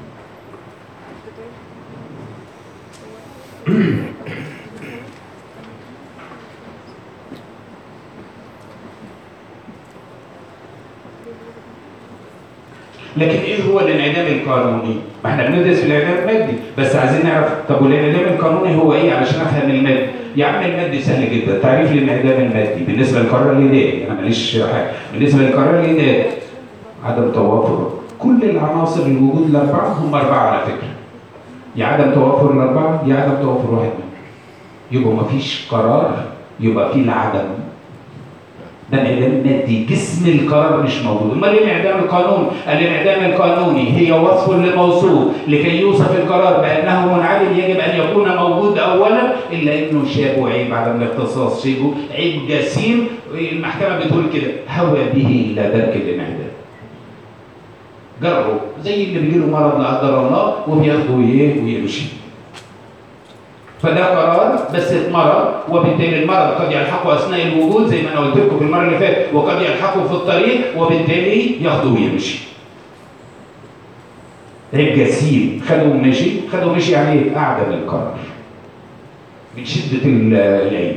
لكن ايه هو الانعدام القانوني؟ ما احنا بندرس في الانعدام المادي بس عايزين نعرف طب والانعدام القانوني هو ايه علشان افهم المادي؟ يا عم المادي سهل جدا تعريف الانعدام المادي بالنسبه للقرار الاداري انا ماليش حاجه بالنسبه للقرار الاداري عدم توافر كل العناصر الوجود الاربعه هم اربعه على فكره يا عدم توافر الاربعه يا عدم توافر واحد منهم يبقى ما فيش قرار يبقى في العدم ده انعدام مادي جسم القرار مش موجود امال ايه الانعدام القانوني الانعدام القانوني هي وصف لموصوف لكي يوصف القرار بانه منعدم يجب ان يكون موجود اولا الا انه شابه عيب عدم الاختصاص شيبه عيب جسيم المحكمه بتقول كده هوى به الى درك الانعدام جربوا زي اللي بيجي له مرض لا قدر الله وبياخده ايه ويمشي فده قرار بس اتمرض وبالتالي المرض قد يلحقه اثناء الوجود زي ما انا قلت لكم في المره اللي فاتت وقد يلحقه في الطريق وبالتالي ياخده ويمشي. عيب جسيم خده ومشي خده ومشي يعني ايه؟ اعدم القرار. من شده العيب.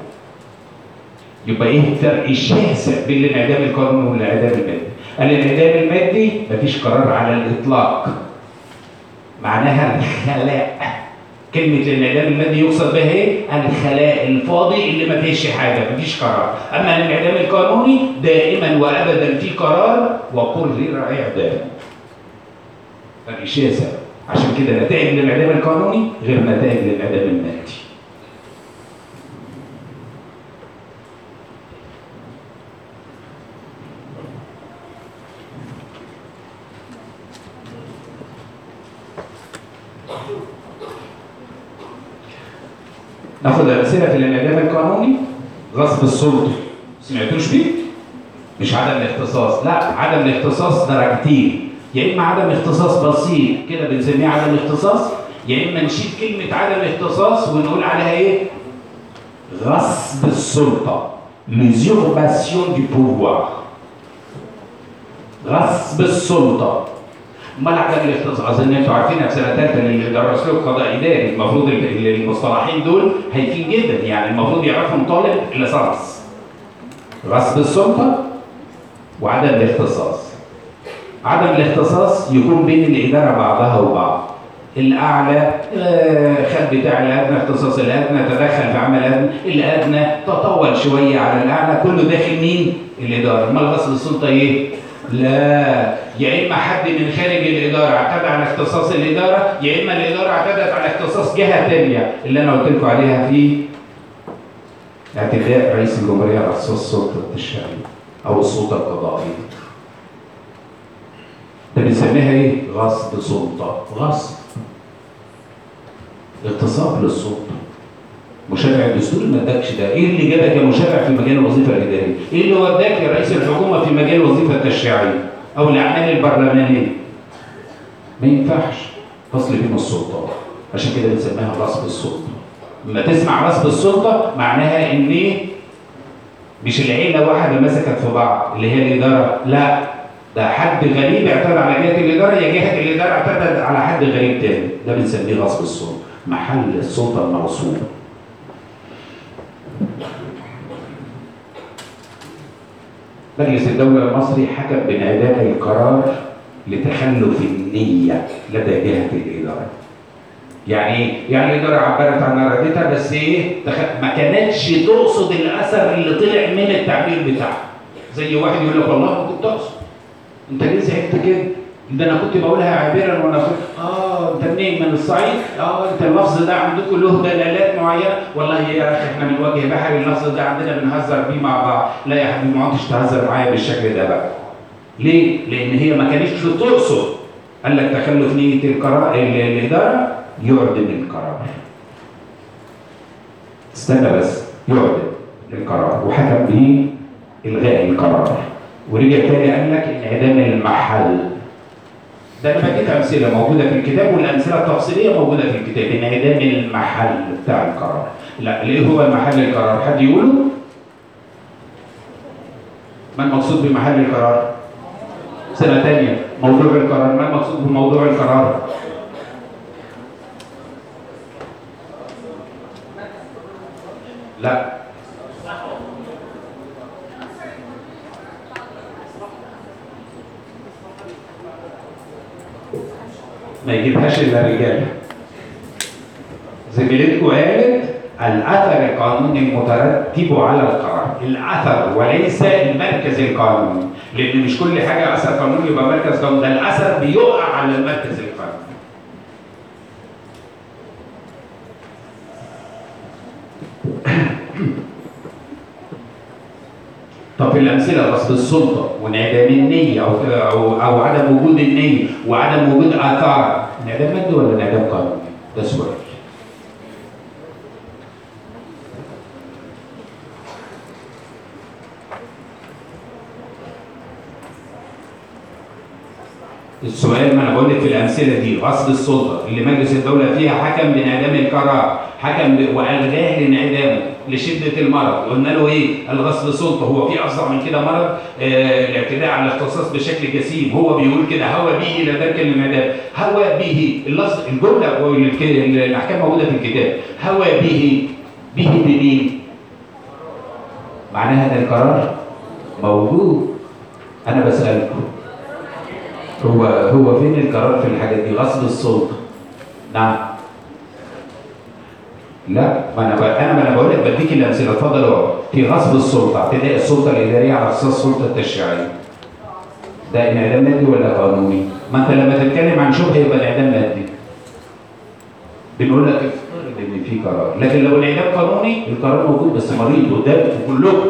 يبقى ايه الفرق الشاسع بين الانعدام القانوني والانعدام المادي؟ الانعدام المادي مفيش قرار على الاطلاق. معناها الخلاء كلمة الانعدام المادي يقصد بها ايه؟ الخلاء الفاضي اللي ما فيش حاجة، ما فيش قرار. أما الانعدام القانوني دائما وأبدا في قرار وقرر إعدام. فرق شاسع. عشان كده نتائج الانعدام القانوني غير نتائج الانعدام المادي. ناخد امثله في الانعدام القانوني غصب السلطه سمعتوش بيه؟ مش عدم الاختصاص لا عدم الاختصاص درجتين يا اما عدم اختصاص بسيط كده بنسميه عدم اختصاص يا اما نشيل كلمه عدم اختصاص ونقول عليها ايه؟ غصب السلطه l'usurpation du pouvoir غصب السلطه امال عدم الاختصاص اظن انتوا عارفينها في سنه ثالثه اللي درس له قضاء اداري المفروض المصطلحين دول هايفين جدا يعني المفروض يعرفهم طالب ليسانس غصب السلطه وعدم الاختصاص عدم الاختصاص يكون بين الاداره بعضها وبعض الاعلى خد بتاع الادنى اختصاص الادنى تدخل في عمل الادنى الادنى تطول شويه على الاعلى كله داخل مين؟ الاداره امال غصب السلطه ايه؟ لا يا اما حد من خارج الاداره اعتدى على اختصاص الاداره يا اما الاداره اعتدت على اختصاص جهه ثانيه اللي انا قلت لكم عليها في اعتداء رئيس الجمهوريه على اختصاص السلطه التشريعيه او السلطه القضائيه ده بنسميها ايه؟ غصب سلطه غصب اغتصاب للسلطه مشرع الدستور ما ادكش ده ايه اللي جابك يا مشرع في مجال الوظيفه الاداريه ايه اللي وداك يا رئيس الحكومه في مجال الوظيفه التشريعيه او الاعمال البرلمانيه ما ينفعش فصل بين السلطات عشان كده بنسميها غصب السلطه لما تسمع غصب السلطه معناها ان إيه؟ مش العيله واحده مسكت في بعض اللي هي الاداره لا ده حد غريب اعتدى على جهه الاداره يا جهه الاداره اعتدت على حد غريب تاني ده بنسميه غصب السلطه محل السلطه المغصوبه مجلس الدولة المصري حكم بانعدام القرار لتخلف النية لدى جهة الإدارة. يعني ايه؟ يعني الإدارة عبرت عن إرادتها بس إيه؟ تخ... ما كانتش تقصد الأثر اللي طلع من التعبير بتاعها. زي واحد يقول لك والله ما كنت أقصد. أنت ليه زعلت كده؟ ده أنا كنت بقولها عابرا وأنا كنت آه أنت منين؟ من الصعيد؟ آه أنت اللفظ ده عندكم له دلالات معينة؟ والله يا أخي إحنا من وجه بحري اللفظ ده عندنا بنهزر بيه مع بعض. لا يا حبيبي ما عدتش تهزر معايا بالشكل ده بقى. ليه؟ لأن هي ما كانتش تقصد. قال لك تخلف نية القرار ال- الإدارة يعدم القرار. استنى بس يعدم القرار وحكم به إلغاء القرار. ورجع تاني قال لك انعدام المحل. ده انا بديك امثله موجوده في الكتاب والامثله التفصيليه موجوده في الكتاب انعدام المحل بتاع القرار. لا ليه هو المحل القرار؟ حد يقوله؟ ما المقصود بمحل القرار؟ سنة تانية موضوع القرار ما المقصود بموضوع القرار؟ لا ما يجيبهاش الا رجاله زميلتكم قالت الاثر القانوني المترتب على القرار الاثر وليس المركز القانوني لان مش كل حاجه اثر قانوني يبقى مركز قانوني ده الاثر بيقع على المركز القانوني طب في الامثله غصب السلطه وانعدام النيه او او او عدم وجود النيه وعدم وجود اثار انعدام مادي ولا انعدام قانوني؟ ده سؤال. السؤال ما انا بقول لك في الامثله دي غصب السلطه اللي مجلس الدوله فيها حكم بانعدام القرار حكم ب- والغاه لانعدامه لشده المرض قلنا له ايه الغصب سلطه هو في افظع من كده مرض آه الاعتداء على الاختصاص بشكل جسيم هو بيقول كده هوى به الى ذلك الانعدام هوى به اللفظ الجمله والك- الاحكام موجوده في الكتاب هوى به به بمين معناها ان القرار موجود انا بسالكم هو هو فين القرار في الحاجات دي غصب السلطه نعم لا ما انا ب... انا ما انا بقول لك بديك الامثله اتفضل اقعد في غصب السلطه اعتداء السلطه الاداريه على اساس السلطه التشريعيه ده انعدام مادي ولا قانوني؟ ما انت لما تتكلم عن شبهه يبقى انعدام مادي بنقول لك افترض ان في قرار لكن لو الانعدام قانوني القرار موجود بس مريض قدامك كلكم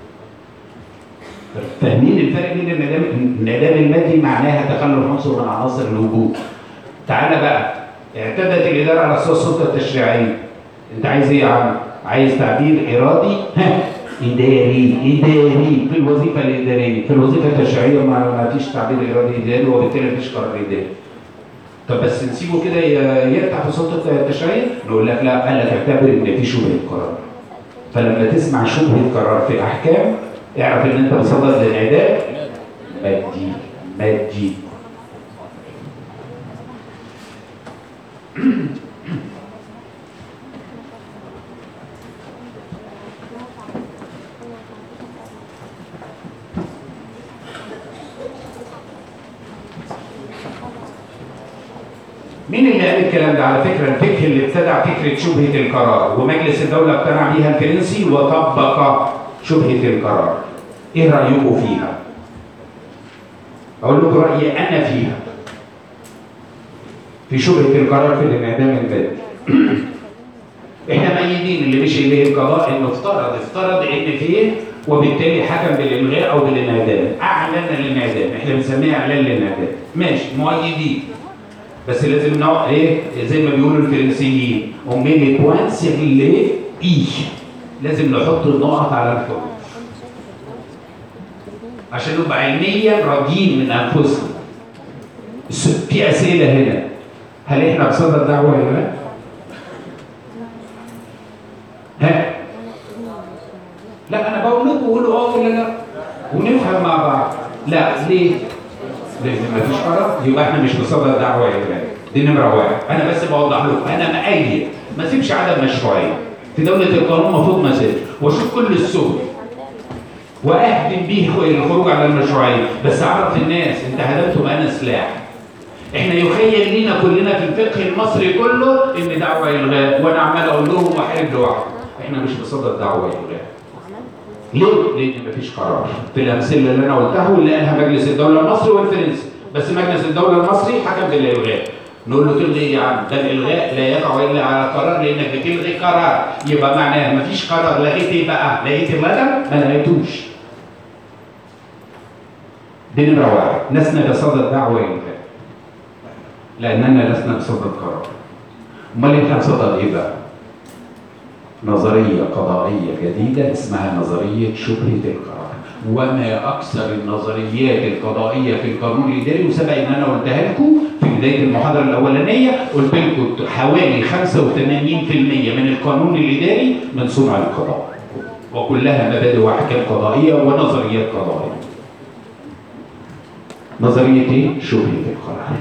فاهمين الفرق بين الانعدام الانعدام المادي معناها تخلف عنصر من عناصر الوجود تعالى بقى اعتدت الاداره على اساس السلطه التشريعيه انت عايز ايه يا عم عايز تعبير ارادي ها اداري اداري في الوظيفه الاداريه في الوظيفه التشريعيه ما ما فيش تعبير ارادي اداري وبالتالي مفيش قرار اداري طب بس نسيبه كده ي- يرتاح في السلطه التشريعيه نقول لك لا قال لك اعتبر ان في شبهه قرار فلما تسمع شبهه قرار في الاحكام اعرف ان انت بصدد للانعدام مادي مادي مين اللي قال الكلام ده؟ على فكره الفكر اللي ابتدع فكره شبهه القرار ومجلس الدوله اقتنع بيها الفرنسي وطبق شبهه القرار. ايه رايكم فيها؟ اقول لكم رايي انا فيها في شبهه القرار في الانعدام المادي احنا ميدين اللي مشي اليه القضاء انه افترض افترض ان فيه وبالتالي حكم بالالغاء او بالانعدام اعلن الانعدام احنا بنسميه اعلان الانعدام ماشي مؤيدين بس لازم نوع ايه زي ما بيقولوا الفرنسيين اون لي بوان سير لي اي لازم نحط النقط على الحروف عشان نبقى علميا راضيين من انفسنا الس- في اسئله هنا هل احنا بصدد دعوه ولا لا؟ ها؟ لا انا بقول لكم قولوا اه ولا لا ونفهم مع بعض لا ليه؟ لان مفيش قرار يبقى احنا مش بصدد دعوه يا ولاد دي نمره واحد انا بس بوضح لكم انا مأيد ما اسيبش عدم مشروعيه في دوله القانون المفروض ما اسيبش واشوف كل السبل واهدم بيه الخروج على المشروعيه بس اعرف الناس انت هدمتم انا سلاح احنا يخيل لينا كلنا في الفقه المصري كله ان دعوه الغاء وانا عمال اقول لهم واحارب لوحدي احنا مش بصدد دعوه الغاء ليه؟ لان مفيش قرار في الامثله اللي انا قلتها واللي قالها مجلس الدوله المصري والفرنسي بس مجلس الدوله المصري حكم بالالغاء نقول له تلغي ايه يا عم ده الالغاء لا يقع الا على قرار لانك بتلغي قرار يبقى معناها مفيش قرار لغيت ايه بقى؟ لقيت الرقم؟ ما لقيتوش دي نمره واحد لسنا بصدد دعوه الغاء لاننا لسنا بصدد قرار امال احنا بصدد ايه بقى؟ نظرية قضائية جديدة اسمها نظرية شبهة القرار وما أكثر النظريات القضائية في القانون الإداري وسبق إن أنا قلتها لكم في بداية المحاضرة الأولانية قلت لكم حوالي 85% من القانون الإداري من صنع القضاء وكلها مبادئ وأحكام قضائية ونظريات قضائية نظرية إيه؟ شبهة القرار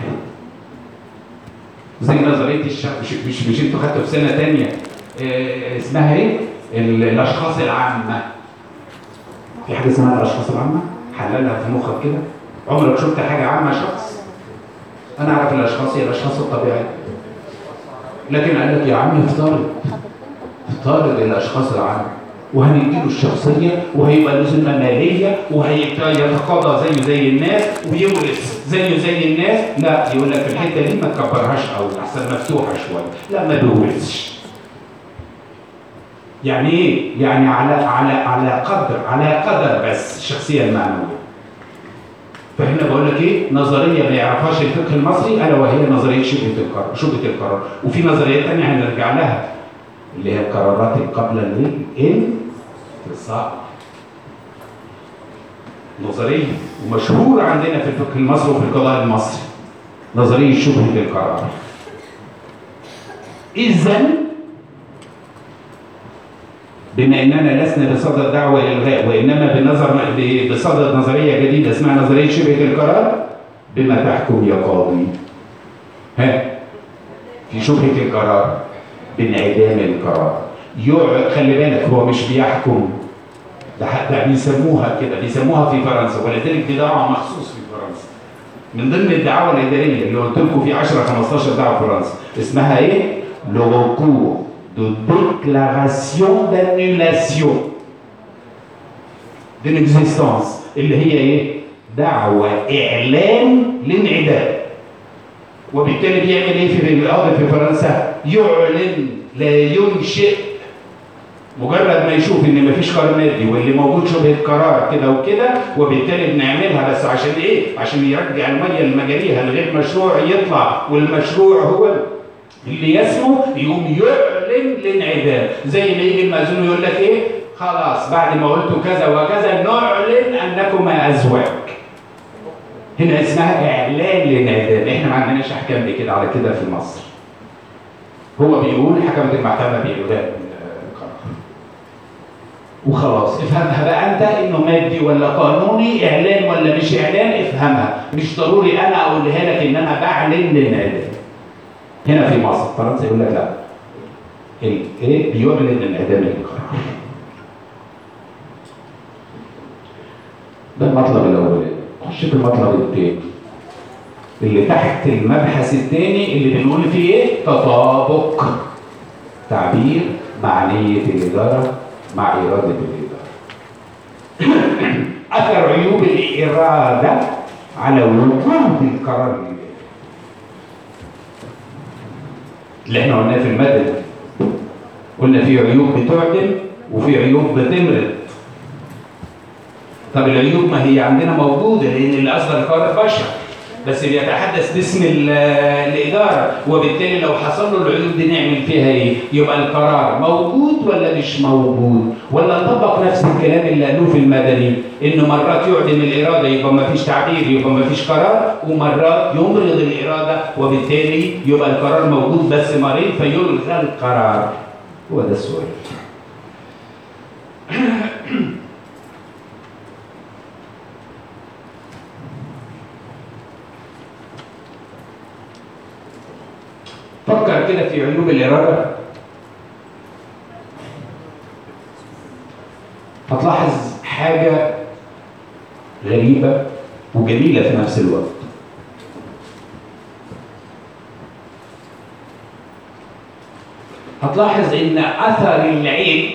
زي نظرية الشعب مش مش, مش انتوا خدتوا في سنة تانية آه، اسمها ايه؟ ال- الاشخاص العامه. في حاجه اسمها الاشخاص العامه؟ حللها في مخك كده. عمرك شفت حاجه عامه شخص؟ انا اعرف الاشخاص هي الاشخاص الطبيعيه. لكن قال لك يا عم افترض افترض الاشخاص العامه وهنديله الشخصيه وهيبقى له ذمه ماليه وهيتقاضى زيه زي الناس ويورث زيه زي الناس لا يقول لك في الحته دي ما تكبرهاش قوي احسن مفتوحه شويه لا ما بيورثش يعني ايه؟ يعني على على على قدر على قدر بس الشخصيه المعنويه. فهنا بقول لك ايه؟ نظريه ما يعرفهاش الفقه المصري الا وهي نظريه شبهه القرار، شبهه القرار، وفي نظريات ثانيه هنرجع لها اللي هي القرارات القابله للانفصال. نظريه ومشهوره عندنا في الفقه المصري وفي القضاء المصري. نظريه شبهه القرار. اذا بما اننا لسنا بصدد دعوه الالغاء وانما بنظر ب- بصدد نظريه جديده اسمها نظريه شبهه القرار بما تحكم يا قاضي ها في شبهه القرار بانعدام القرار يقعد خلي بالك هو مش بيحكم ده حتى بيسموها كده بيسموها في فرنسا ولذلك دي دعوه مخصوص في فرنسا من ضمن الدعاوى الاداريه اللي قلت لكم في 10 15 دعوه في فرنسا اسمها ايه؟ le recours de déclaration d'annulation d'une existence اللي هي ايه؟ دعوة إعلان لانعدام وبالتالي بيعمل ايه في القاضي في فرنسا؟ يعلن لا ينشئ مجرد ما يشوف ان مفيش قرار مادي واللي موجود شبهه قرار كده وكده وبالتالي بنعملها بس عشان ايه؟ عشان يرجع الميه لمجاريها الغير مشروع يطلع والمشروع هو اللي يسمو يقوم يعلن الانعدام زي ما يجي المأذون يقول لك ايه؟ خلاص بعد ما قلت كذا وكذا نعلن انكما ازواج. هنا اسمها اعلان للانعدام، احنا ما عندناش احكام بكده على كده في مصر. هو بيقول حكمت المحكمه بإلغاء القرار. وخلاص افهمها بقى انت انه مادي ولا قانوني اعلان ولا مش اعلان افهمها مش ضروري انا اقولها لك ان انا بعلن للانعدام. هنا في مصر فرنسا يقول لك لا ال- ايه بيعلن انعدام القرار ده المطلب الاولاني خش في المطلب الثاني اللي تحت المبحث الثاني اللي بنقول فيه ايه تطابق تعبير مع نية الإدارة مع إرادة الإدارة أثر عيوب الإرادة على وجود القرار الإلهي اللي احنا قلناه في المدني قلنا في عيوب بتعدل وفي عيوب بتمرض طب العيوب ما هي عندنا موجوده لان اللي اصدر القرار بشر بس بيتحدث باسم ال- الاداره وبالتالي لو حصل له العيوب دي نعمل فيها ايه؟ يبقى القرار موجود ولا مش موجود؟ ولا نطبق نفس الكلام اللي قالوه في المدني انه مرات يعدم الاراده يبقى ما فيش تعبير يبقى ما فيش قرار ومرات يمرض الاراده وبالتالي يبقى القرار موجود بس مريض فيلغى القرار هو ده السؤال فكر كده في عيوب الإرادة هتلاحظ حاجة غريبة وجميلة في نفس الوقت هتلاحظ ان اثر العيب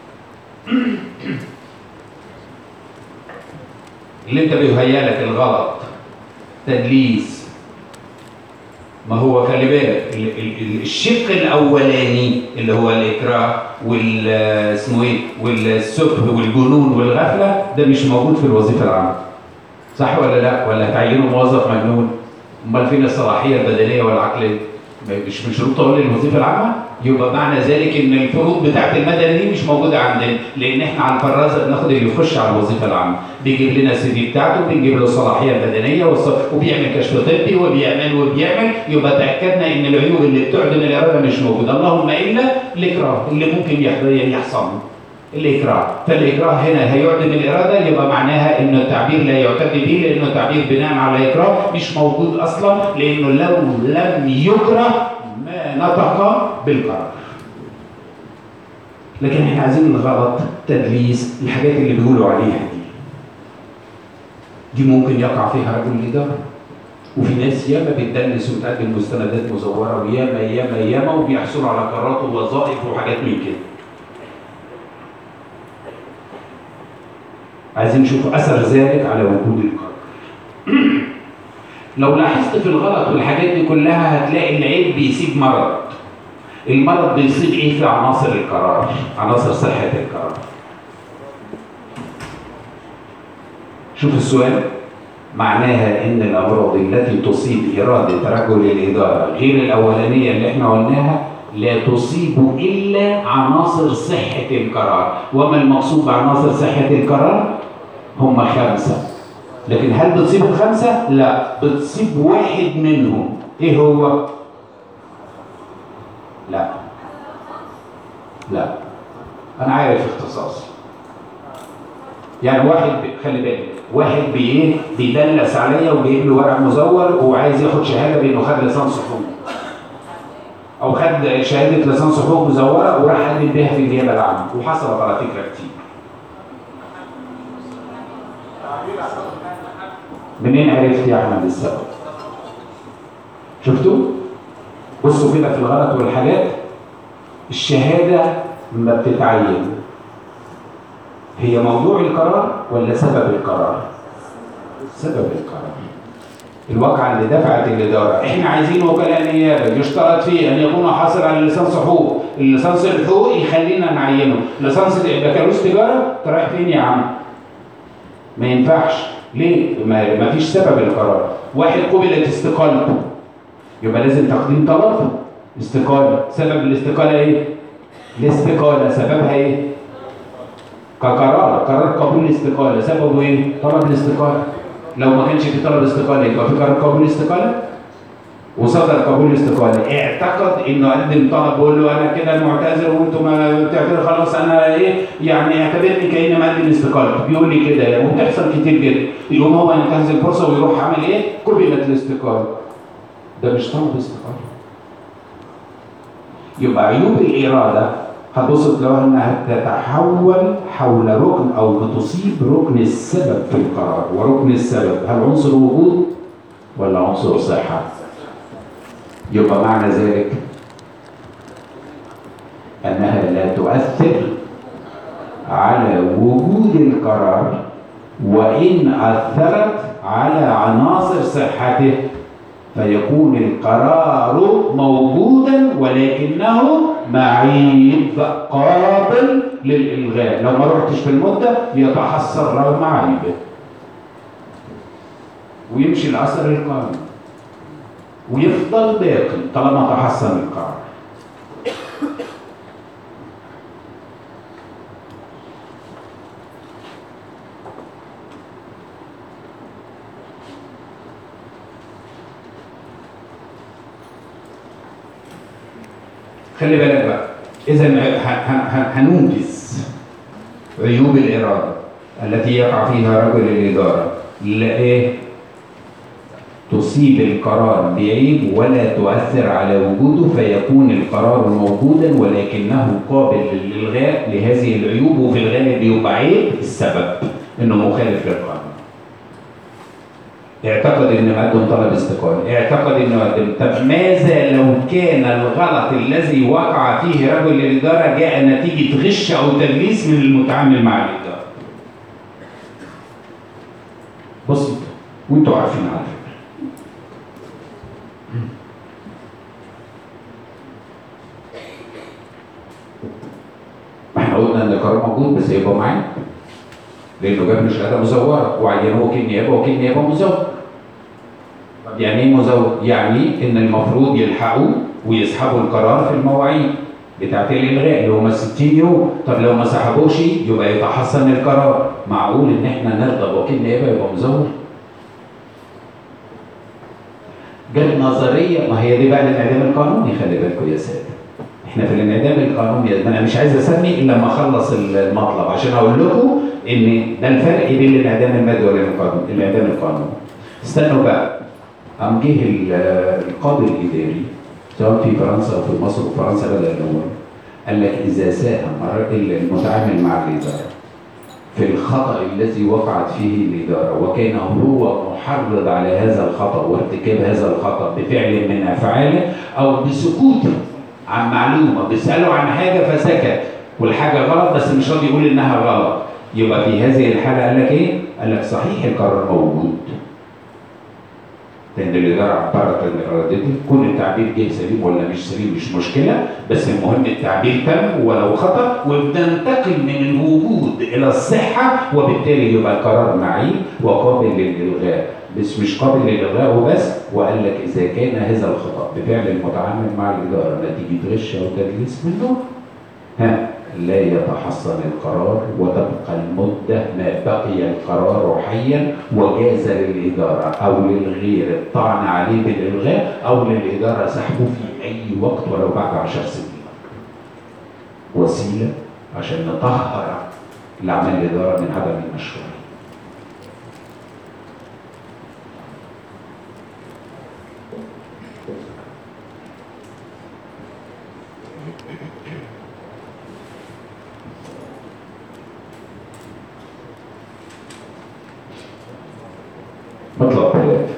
اللي انت بيهيأ لك الغلط تدليس ما هو خلي بالك ال- ال- ال- الشق الاولاني اللي هو الاكراه وال اسمه ايه والسكر والجنون والغفله ده مش موجود في الوظيفه العامه صح ولا لا ولا تعينوا موظف مجنون امال فين الصلاحيه البدنيه والعقليه ما- مش من شروط تولي الوظيفه العامه يبقى معنى ذلك ان الفروض بتاعت المدني دي مش موجوده عندنا لان احنا على الفرازه بناخد اللي يخش على الوظيفه العامه بيجيب لنا السي في بتاعته بنجيب له الصلاحيه البدنيه والص- وبيعمل كشف طبي وبيعمل وبيعمل يبقى تاكدنا ان العيوب اللي بتعدم الاراده مش موجوده اللهم الا الاكراه اللي ممكن يحضر- يحصل الإكراه فالإكراه هنا هيعدم الإرادة يبقى معناها إنه التعبير لا يعتد به لأنه تعبير بناء على إكراه مش موجود أصلا لأنه لو لم يكره ما نطق بالقرار لكن احنا عايزين الغلط تدليس الحاجات اللي بيقولوا عليها دي دي ممكن يقع فيها رجل الإدارة وفي ناس ياما بتدلس وتقدم مستندات مزوره وياما ياما ياما وبيحصلوا على قرارات ووظائف وحاجات من كده عايزين نشوف اثر ذلك على وجود القرار لو لاحظت في الغلط والحاجات دي كلها هتلاقي العيب بيسيب مرض المرض بيصيب ايه في عناصر القرار عناصر صحه القرار شوف السؤال معناها ان الامراض التي تصيب اراده رجل الاداره غير الاولانيه اللي احنا قلناها لا تصيب الا عناصر صحه القرار وما المقصود بعناصر صحه القرار هم خمسه لكن هل بتصيب الخمسه لا بتصيب واحد منهم ايه هو لا لا انا عارف اختصاصي يعني واحد بي- خلي بالك واحد بايه بيدلس عليا وجايب لي ورق مزور وعايز ياخد شهاده بانه خد ليسانس حقوق او خد شهاده ليسانس حقوق مزوره وراح قدم بيها في النيابه العامه وحصلت على فكره كتير منين عرفت يا احمد السبب شفتوا بصوا كده في الغلط والحاجات الشهاده ما بتتعين هي موضوع القرار ولا سبب القرار سبب القرار الواقعة اللي دفعت الإدارة إحنا عايزين وكلاء نيابة يشترط فيه أن يكون حاصل على ليسانس حقوق الليسانس الحقوق يخلينا نعينه ليسانس بكالوريوس تجارة أنت رايح فين يا عم ما ينفعش ليه ما, ما فيش سبب القرار واحد قبلت استقالته يبقى لازم تقديم طلب استقالة سبب الاستقالة إيه الاستقالة سببها إيه كقرار قرار قبول الاستقالة سببه ايه؟ طلب الاستقالة لو ما كانش في طلب استقالة يبقى في قرار قبول الاستقالة وصدر قبول الاستقالة اعتقد انه قدم طلب بيقول له انا كده معتذر وانتم ما بتعتذروا خلاص انا ايه يعني اعتبرني كاني مقدم استقالة بيقول لي كده وبتحصل كتير جدا يقوم هو ينتهز الفرصة ويروح عامل ايه؟ قبلت الاستقالة ده مش طلب استقالة يبقى عيوب الإرادة هتبص تلاقيها انها تتحول حول ركن او بتصيب ركن السبب في القرار وركن السبب هل عنصر وجود ولا عنصر صحه يبقى معنى ذلك انها لا تؤثر على وجود القرار وان اثرت على عناصر صحته فيكون القرار موجودا ولكنه معيب قابل للإلغاء لو ما رحتش في المدة يتحسر رغم عيبه ويمشي الأثر القانوني ويفضل باقي طالما تحسن القرار خلي بالك بقى اذا هننجز عيوب الاراده التي يقع فيها رجل الاداره لايه تصيب القرار بعيب ولا تؤثر على وجوده فيكون القرار موجودا ولكنه قابل للإلغاء لهذه العيوب وفي الغالب يبقى عيب السبب انه مخالف للقانون. اعتقد ان مقدم طلب استقالة، اعتقد انه قدم، طب ماذا لو كان الغلط الذي وقع فيه رجل الإدارة جاء نتيجة غش أو تدليس من المتعامل مع الإدارة؟ بسيط وانتوا عارفين على فكرة. احنا قلنا ان القرار موجود بس يبقى معانا لانه جاب له شهاده مزوره وعينه وكيل نيابه وكيل نيابه مزور طب يعني ايه مزور؟ يعني ان المفروض يلحقوا ويسحبوا القرار في المواعيد بتاعت الالغاء اللي هم 60 يوم طب لو ما سحبوش يبقى يتحسن القرار معقول ان احنا نرضى بوكيل نيابه يبقى مزور جت نظريه ما هي دي بقى الانعدام القانوني خلي بالكم يا ساده احنا في الانعدام القانوني انا مش عايز اسمي الا لما اخلص المطلب عشان اقول لكم ان ده الفرق بين الانعدام المادي والانعدام القانوني استنوا بقى قام جه القاضي الاداري سواء في فرنسا او في مصر وفرنسا بدا الاول قال لك اذا ساهم المتعامل مع الاداره في الخطأ الذي وقعت فيه الإدارة وكان هو محرض على هذا الخطأ وارتكاب هذا الخطأ بفعل من أفعاله أو بسكوته عن معلومة بيسأله عن حاجة فسكت والحاجة غلط بس مش راضي يقول إنها غلط يبقى في هذه الحالة قال لك إيه؟ قال لك صحيح القرار موجود لان الاداره عبرت عن ارادتها كون التعبير جه سليم ولا مش سليم مش مشكله بس المهم التعبير تم ولو خطا وبننتقل من الوجود الى الصحه وبالتالي يبقى القرار معيب وقابل للالغاء بس مش قابل للالغاء وبس وقال لك اذا كان هذا الخطا بفعل المتعامل مع الاداره نتيجه غش او تدليس منه ها لا يتحصن القرار وتبقى المدة ما بقي القرار حيا وجاز للإدارة أو للغير الطعن عليه بالإلغاء أو للإدارة سحبه في أي وقت ولو بعد عشر سنين وسيلة عشان نطهر الأعمال الإدارة من عدم المشروع مطلب ثلاثة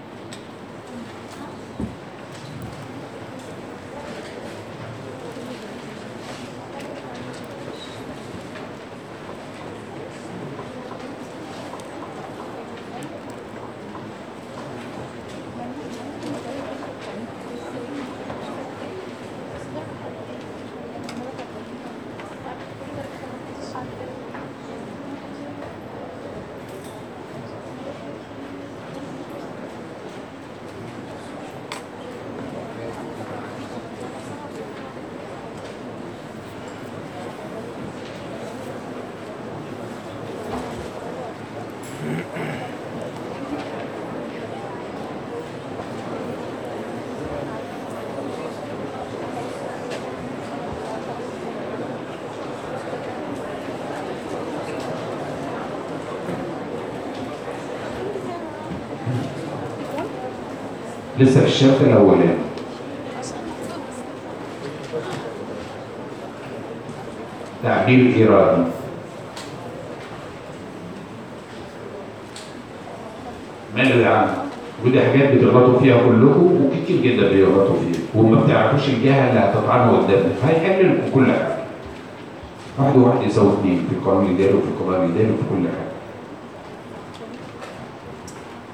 لسه في الشرط الاولاني تعبير ارادي ماله يا عم ودي حاجات بتغلطوا فيها كلكم وكتير جدا بيغلطوا فيها وما بتعرفوش الجهه اللي هتطعنوا قدامك هيحل لكم كل حاجه واحد وواحد يساوي اثنين في القانون الاداري وفي القانون الاداري وفي كل حاجه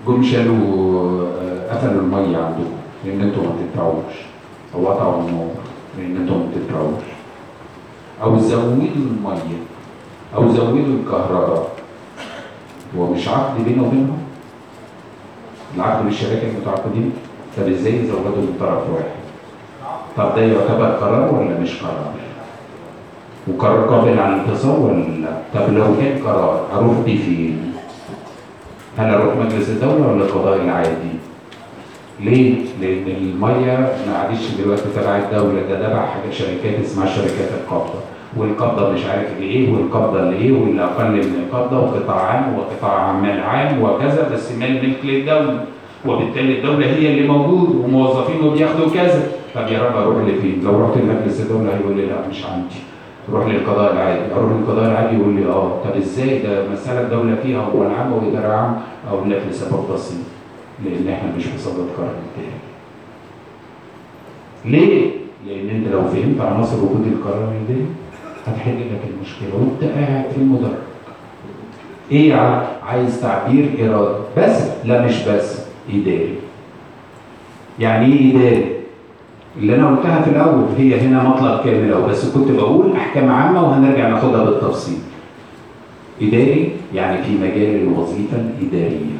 جم شالوا آه، قفلوا الميه عندكم لان انتوا ما بتدفعوش او قطعوا النور لان انتوا ما بتدفعوش او زودوا الميه او زودوا الكهرباء هو مش عقد بينه وبينهم العقد بالشركه المتعاقدين طب ازاي يزودوا من طرف واحد طب ده يعتبر قرار ولا مش قرار وقرار قابل على الانتصار ولا لا طب لو كان قرار اروح بيه فين هل اروح مجلس الدوله ولا القضاء العادي ليه؟ لأن المية ما عادش دلوقتي تبع الدولة ده تبع حاجة شركات اسمها شركات القبضة والقبضة مش عارف لإيه والقبضة لإيه واللي أقل من القبضة وقطاع عام وقطاع عمال عام وكذا بس مال ملك للدولة وبالتالي الدولة هي اللي موجود وموظفينه بياخدوا كذا طب يا رب أروح لفين؟ لو رحت لمجلس الدولة هيقول لي لا مش عندي روح للقضاء العادي اروح للقضاء العادي يقول لي اه طب ازاي ده مساله الدوله فيها هو العام واداره عام اقول لك لسبب بسيط لان احنا مش في صدد قرار انتهائي ليه؟ لان انت لو فهمت عناصر وجود القرار دي هتحل لك المشكله وانت قاعد في المدرج ايه ع- عايز تعبير ارادي بس لا مش بس اداري يعني ايه اداري اللي انا قلتها في الاول هي هنا مطلب كامل أو بس كنت بقول احكام عامه وهنرجع ناخدها بالتفصيل اداري يعني في مجال الوظيفه الاداريه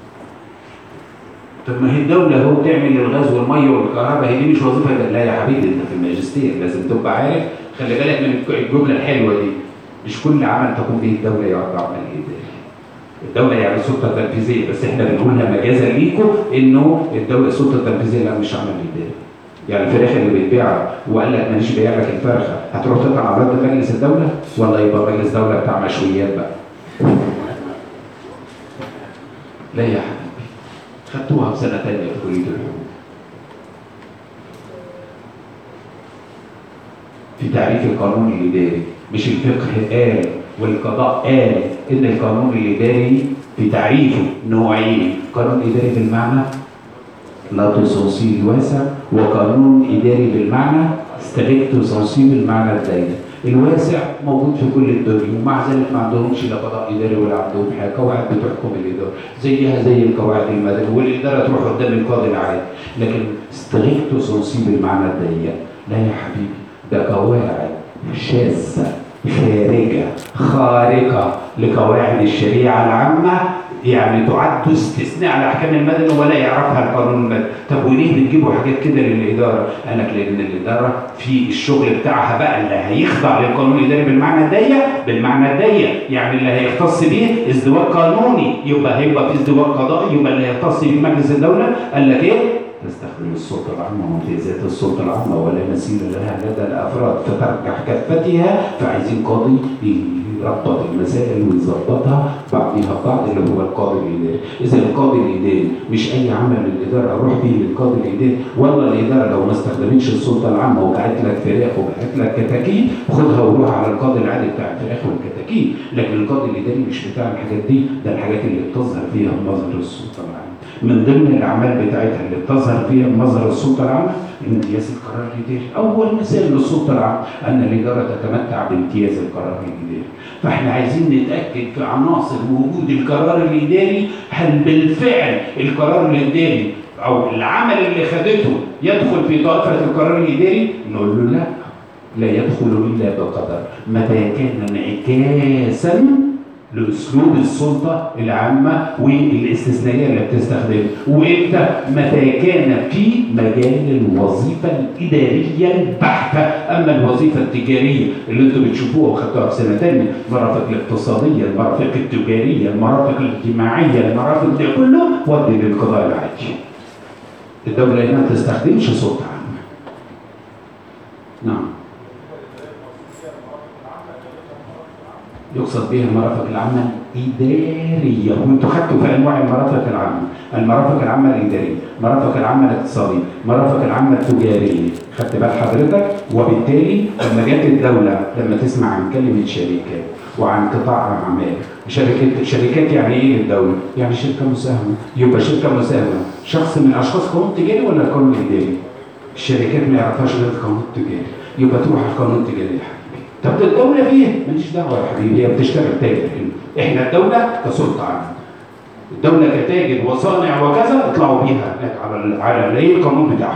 طب ما هي الدولة هو بتعمل الغاز والمية والكهرباء هي دي مش وظيفة ده. لا يا حبيبي انت في الماجستير لازم تبقى عارف خلي بالك من الجملة الحلوة دي مش كل عمل تقوم به الدولة يعد عمل إداري. الدولة يعني سلطة تنفيذية بس احنا بنقولها مجازا ليكم انه الدولة السلطة التنفيذية لا مش عمل إداري. يعني الفراخ اللي بيتباع وقال لك ماليش بيع لك الفرخة هتروح تقطع على رد مجلس الدولة ولا يبقى مجلس دولة بتاع مشويات بقى؟ لا يا حبيبي خدتوها في سنة تانية في كلية الحقوق. في تعريف القانون الإداري مش الفقه قال والقضاء قال إن القانون الإداري في تعريفه نوعين قانون إداري بالمعنى لا تسوسي الواسع وقانون إداري بالمعنى ستريكتو سوسي بالمعنى الضيق الواسع موجود في كل الدنيا ومع ذلك ما عندهمش لا قضاء اداري ولا عندهم حاجه قواعد بتحكم الاداره زيها زي القواعد المدنيه والاداره تروح قدام القاضي العادي لكن ستريكتو سوسي بالمعنى الضيق لا يا حبيبي ده قواعد شاذه خارجه خارقه لقواعد الشريعه العامه يعني تعد استثناء على احكام المدني ولا يعرفها القانون المدني، طب وليه بتجيبوا حاجات كده للاداره؟ قال لك لان الاداره في الشغل بتاعها بقى اللي هيخضع للقانون الاداري بالمعنى الضيق بالمعنى الضيق، يعني اللي هيختص بيه ازدواج قانوني يبقى هيبقى في ازدواج قضائي يبقى اللي هيختص بيه مجلس الدوله قال لك ايه؟ تستخدم السلطة العامة وامتيازات السلطة العامة ولا مثيل لها لدى الأفراد فترجح كفتها فعايزين قاضي يربط المسائل ويظبطها بعضها بعض اللي هو القاضي الإداري إذا القاضي الإداري مش أي عمل للإدارة أروح بيه للقاضي الإداري ولا الإدارة لو ما استخدمتش السلطة العامة وبعت لك فراخ وبعت لك كتاكيت خدها وروح على القاضي العادي بتاع الفراخ والكتاكيت لكن القاضي الإداري مش بتاع الحاجات دي ده الحاجات اللي بتظهر فيها مظهر السلطة العامة من ضمن الاعمال بتاعتها اللي بتظهر فيها مظهر السلطه العامه امتياز القرار الاداري اول مثال للسلطه العامه ان الاداره تتمتع بامتياز القرار الاداري فاحنا عايزين نتاكد في عناصر وجود القرار الاداري هل بالفعل القرار الاداري او العمل اللي خدته يدخل في طائفه القرار الاداري نقول له لا لا يدخل الا بقدر متى كان انعكاسا لاسلوب السلطه العامه والاستثنائيه اللي بتستخدمها وامتى متى كان في مجال الوظيفه الاداريه البحته اما الوظيفه التجاريه اللي انتم بتشوفوها وخدتوها في سنه ثانيه المرافق الاقتصاديه المرافق التجاريه المرافق الاجتماعيه المرافق ده كله ودي للقضاء العادي الدوله هنا ما تستخدمش سلطه عامه نعم يقصد بها المرافق العامة الإدارية وانتوا خدتوا في أنواع المرافق العامة المرافق العامة الإدارية المرافق العامة الاقتصادية المرافق العامة التجارية خدت بال حضرتك وبالتالي لما جت الدولة لما تسمع عن كلمة شركات وعن قطاع أعمال شركات شركات يعني إيه للدولة؟ يعني شركة مساهمة يبقى شركة مساهمة شخص من أشخاص قانون تجاري ولا قانون إداري؟ الشركات ما يعرفهاش غير القانون التجاري يبقى تروح على القانون التجاري يا حبيبي طب ده الدولة فين؟ ماليش دعوة يا حبيبي هي بتشتغل تاجر هنا. احنا الدولة كسلطة عامة. الدولة كتاجر وصانع وكذا اطلعوا بيها هناك على على ايه القانون بتاعهم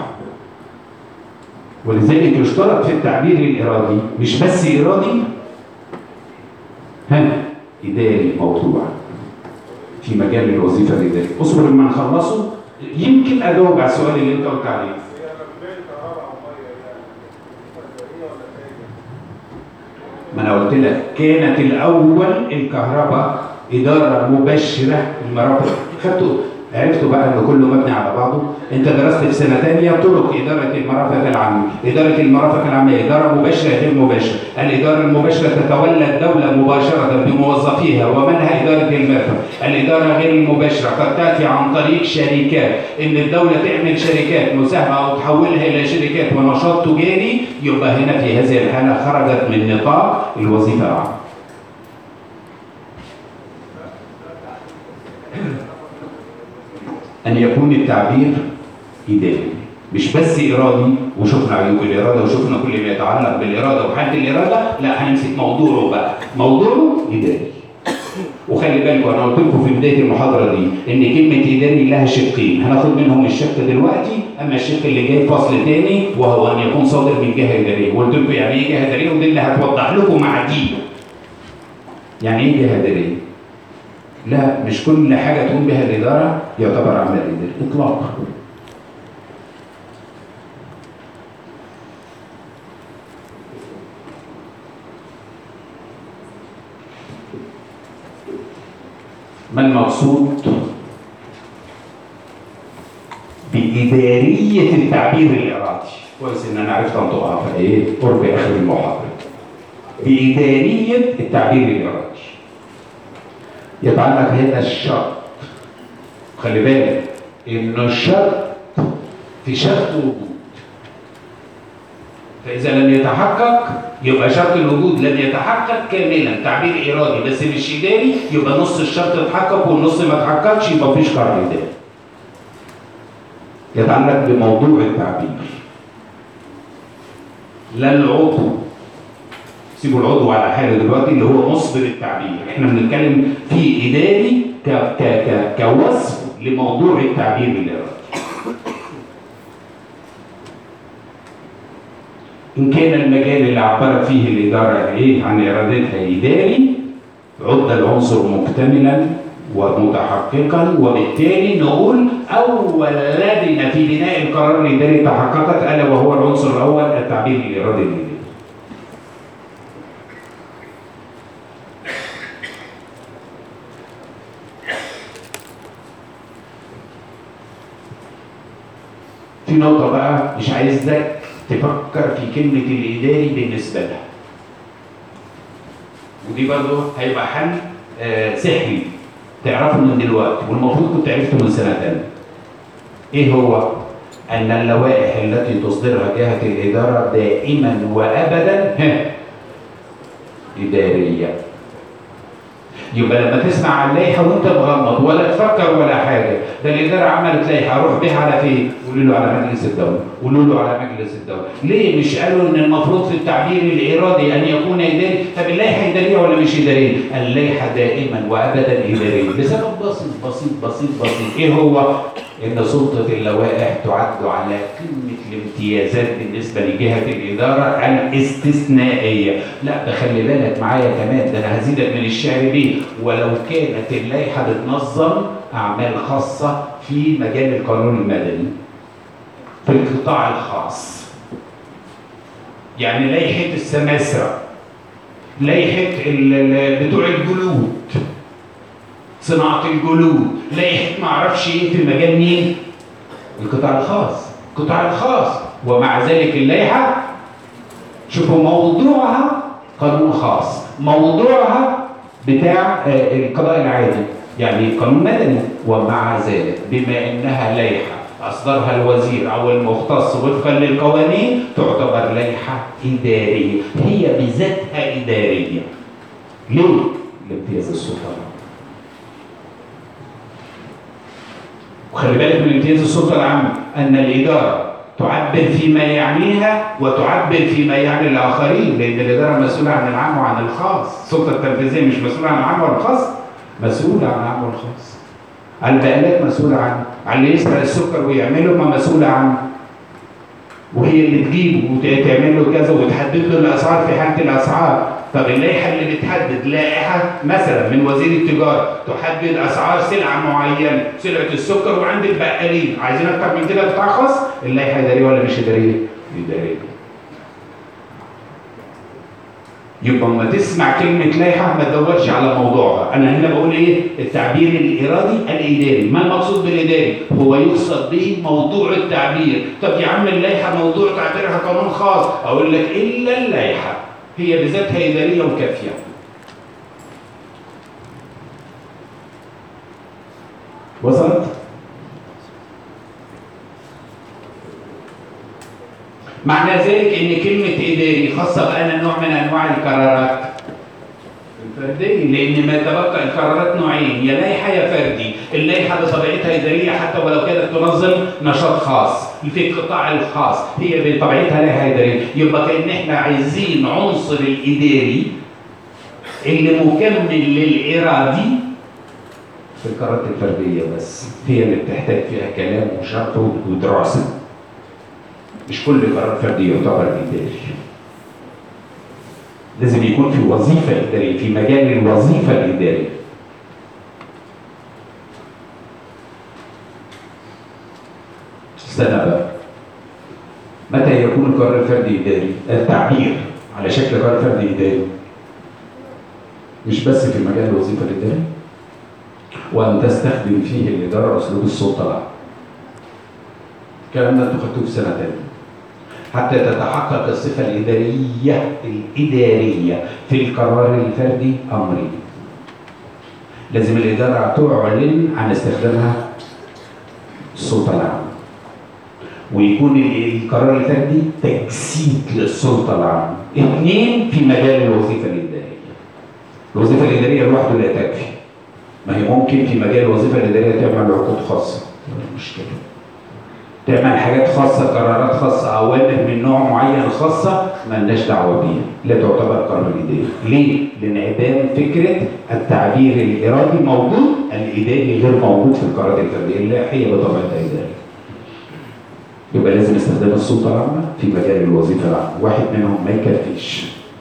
ولذلك يشترط في التعبير الإرادي مش بس إرادي ها إداري موضوع في مجال الوظيفة الإدارية اصبر لما نخلصه يمكن أجاوب على السؤال اللي أنت قلت عليه ما أنا قلت لك كانت الأول الكهرباء إدارة مباشرة المرافق خدتوا عرفتوا بقى ان كله مبني على بعضه انت درست في سنه ثانيه طرق اداره المرافق العامه اداره المرافق العامه اداره مباشره غير مباشره الاداره المباشره تتولى الدوله مباشره بموظفيها ومنها اداره المرفق الاداره غير المباشره قد تاتي عن طريق شركات ان الدوله تعمل شركات مساهمه او تحولها الى شركات ونشاط تجاري يبقى هنا في هذه الحاله خرجت من نطاق الوظيفه العامه أن يكون التعبير إداري مش بس إرادي وشفنا عيوب الإرادة وشفنا كل ما يتعلق بالإرادة وحالة الإرادة لا هنمسك موضوعه بقى موضوعه إداري وخلي بالكم أنا قلت لكم في بداية المحاضرة دي إن كلمة إداري لها شقين هناخد منهم الشق دلوقتي أما الشق اللي جاي فصل تاني وهو أن يكون صادر من جهة إدارية وقلت لكم يعني إيه جهة إدارية ودي اللي هتوضح لكم مع دي يعني إيه جهة إدارية؟ لا مش كل حاجة تقوم بها الإدارة يعتبر عمل إداري إطلاقا ما المقصود بإدارية التعبير الإرادي كويس إن أنا عرفت أنطقها في إيه قرب آخر المحاضرة بإدارية التعبير الإرادي يتعلق هنا الشرط خلي بالك إن الشرط في شرط وجود فإذا لم يتحقق يبقى شرط الوجود لم يتحقق كاملا تعبير إرادي بس مش إداري يبقى نص الشرط اتحقق والنص ما اتحققش يبقى مفيش قرار إداري يتعلق بموضوع التعبير لا العضو سيبوا العضو على حاله دلوقتي اللي هو مصدر التعبير احنا بنتكلم في اداري ك ك ك كوصف لموضوع التعبير الارادي ان كان المجال اللي عبرت فيه الاداره ايه عن ارادتها اداري عد العنصر مكتملا ومتحققا وبالتالي نقول اول لدينا في بناء القرار الاداري تحققت الا وهو العنصر الاول التعبير الارادي الاداري في نقطة بقى مش عايزك تفكر في كلمة الإداري بالنسبة لها. ودي برضه هيبقى حل آه سحري تعرفه من دلوقتي والمفروض كنت عرفته من سنة تانية. إيه هو؟ أن اللوائح التي تصدرها جهة الإدارة دائما وأبدا إدارية. يبقى لما تسمع عن لائحه وانت مغمض ولا تفكر ولا حاجه ده الاداره عملت لائحه روح بيها على فين؟ قولوا له على مجلس الدوله قولوا له على مجلس الدوله ليه مش قالوا ان المفروض في التعبير الارادي ان يكون اداري طب اللائحه اداريه ولا مش اداريه؟ اللائحه دائما وابدا اداريه لسبب بسيط بسيط بسيط بسيط ايه هو؟ ان سلطه اللوائح تعد على قمه الامتيازات بالنسبه لجهه الاداره الاستثنائيه لا ده خلي بالك معايا كمان ده انا هزيدك من الشعر بيه ولو كانت اللائحه بتنظم اعمال خاصه في مجال القانون المدني في القطاع الخاص يعني لائحه السماسره لائحه بتوع الجلود صناعه الجلود لائحه ما اعرفش ايه في مجال مين القطاع الخاص القطاع الخاص ومع ذلك اللائحه شوفوا موضوعها قانون خاص موضوعها بتاع القضاء العادي يعني قانون مدني ومع ذلك بما انها لائحه اصدرها الوزير او المختص وفقا للقوانين تعتبر لائحه اداريه هي بذاتها اداريه ليه؟ لامتياز السلطه وخلي بالك من امتياز السلطه العامه ان الاداره تعبر فيما يعنيها وتعبر فيما يعني الاخرين لان الاداره مسؤوله عن العام وعن الخاص السلطه التنفيذيه مش مسؤوله عن العام والخاص مسؤوله عن العام والخاص على البقالات مسؤولة عنه على اللي يسرق السكر ويعمله ما مسؤولة عنه وهي اللي تجيبه وتعمل له كذا وتحدد له الاسعار في حاله الاسعار طب اللائحه اللي بتحدد لائحه مثلا من وزير التجاره تحدد اسعار سلعه معينه سلعه السكر وعند البقالين عايزين اكتر من كده قطاع خاص اللائحه اداريه ولا مش اداريه؟ اداريه يبقى لما تسمع كلمة لائحة ما تدورش على موضوعها، أنا هنا بقول إيه؟ التعبير الإرادي الإداري، ما المقصود بالإداري؟ هو يقصد به موضوع التعبير، طب يا عم اللائحة موضوع تعبيرها قانون خاص، أقول لك إلا اللائحة هي بذاتها إدارية وكافية. وصلت؟ معنى ذلك ان كلمه اداري خاصه بأنا نوع من انواع القرارات الفرديه لان ما يتبقى القرارات نوعين يا لائحه يا فردي اللائحه بطبيعتها اداريه حتى ولو كانت تنظم نشاط خاص في القطاع الخاص هي بطبيعتها لائحه اداريه يبقى كان احنا عايزين عنصر الاداري اللي مكمل للارادي في القرارات الفرديه بس هي اللي بتحتاج فيها كلام وشرح ودراسه مش كل قرار فردي يعتبر إداري لازم يكون في وظيفة إدارية في مجال الوظيفة الإدارية استنى بقى متى يكون القرار الفردي إداري؟ التعبير على شكل قرار فردي إداري مش بس في مجال الوظيفة الإدارية وأن تستخدم فيه الإدارة أسلوب السلطة العامة الكلام ده انتوا خدتوه في سنة تانية حتى تتحقق الصفة الإدارية الإدارية في القرار الفردي أمرين لازم الإدارة تعلن عن استخدامها السلطة العامة ويكون القرار الفردي تجسيد للسلطة العامة اثنين في مجال الوظيفة الإدارية الوظيفة الإدارية لوحده لا تكفي ما هي ممكن في مجال الوظيفة الإدارية تعمل عقود خاصة مشكلة تعمل حاجات خاصة قرارات خاصة أوامر من نوع معين خاصة مالناش دعوة بيها لا تعتبر قرار إداري ليه؟ لانعدام فكرة التعبير الإرادي موجود الإداري غير موجود في القرارات الفردية اللي هي بطبيعتها إدارية يبقى لازم استخدام السلطة العامة في مجال الوظيفة العامة واحد منهم ما يكفيش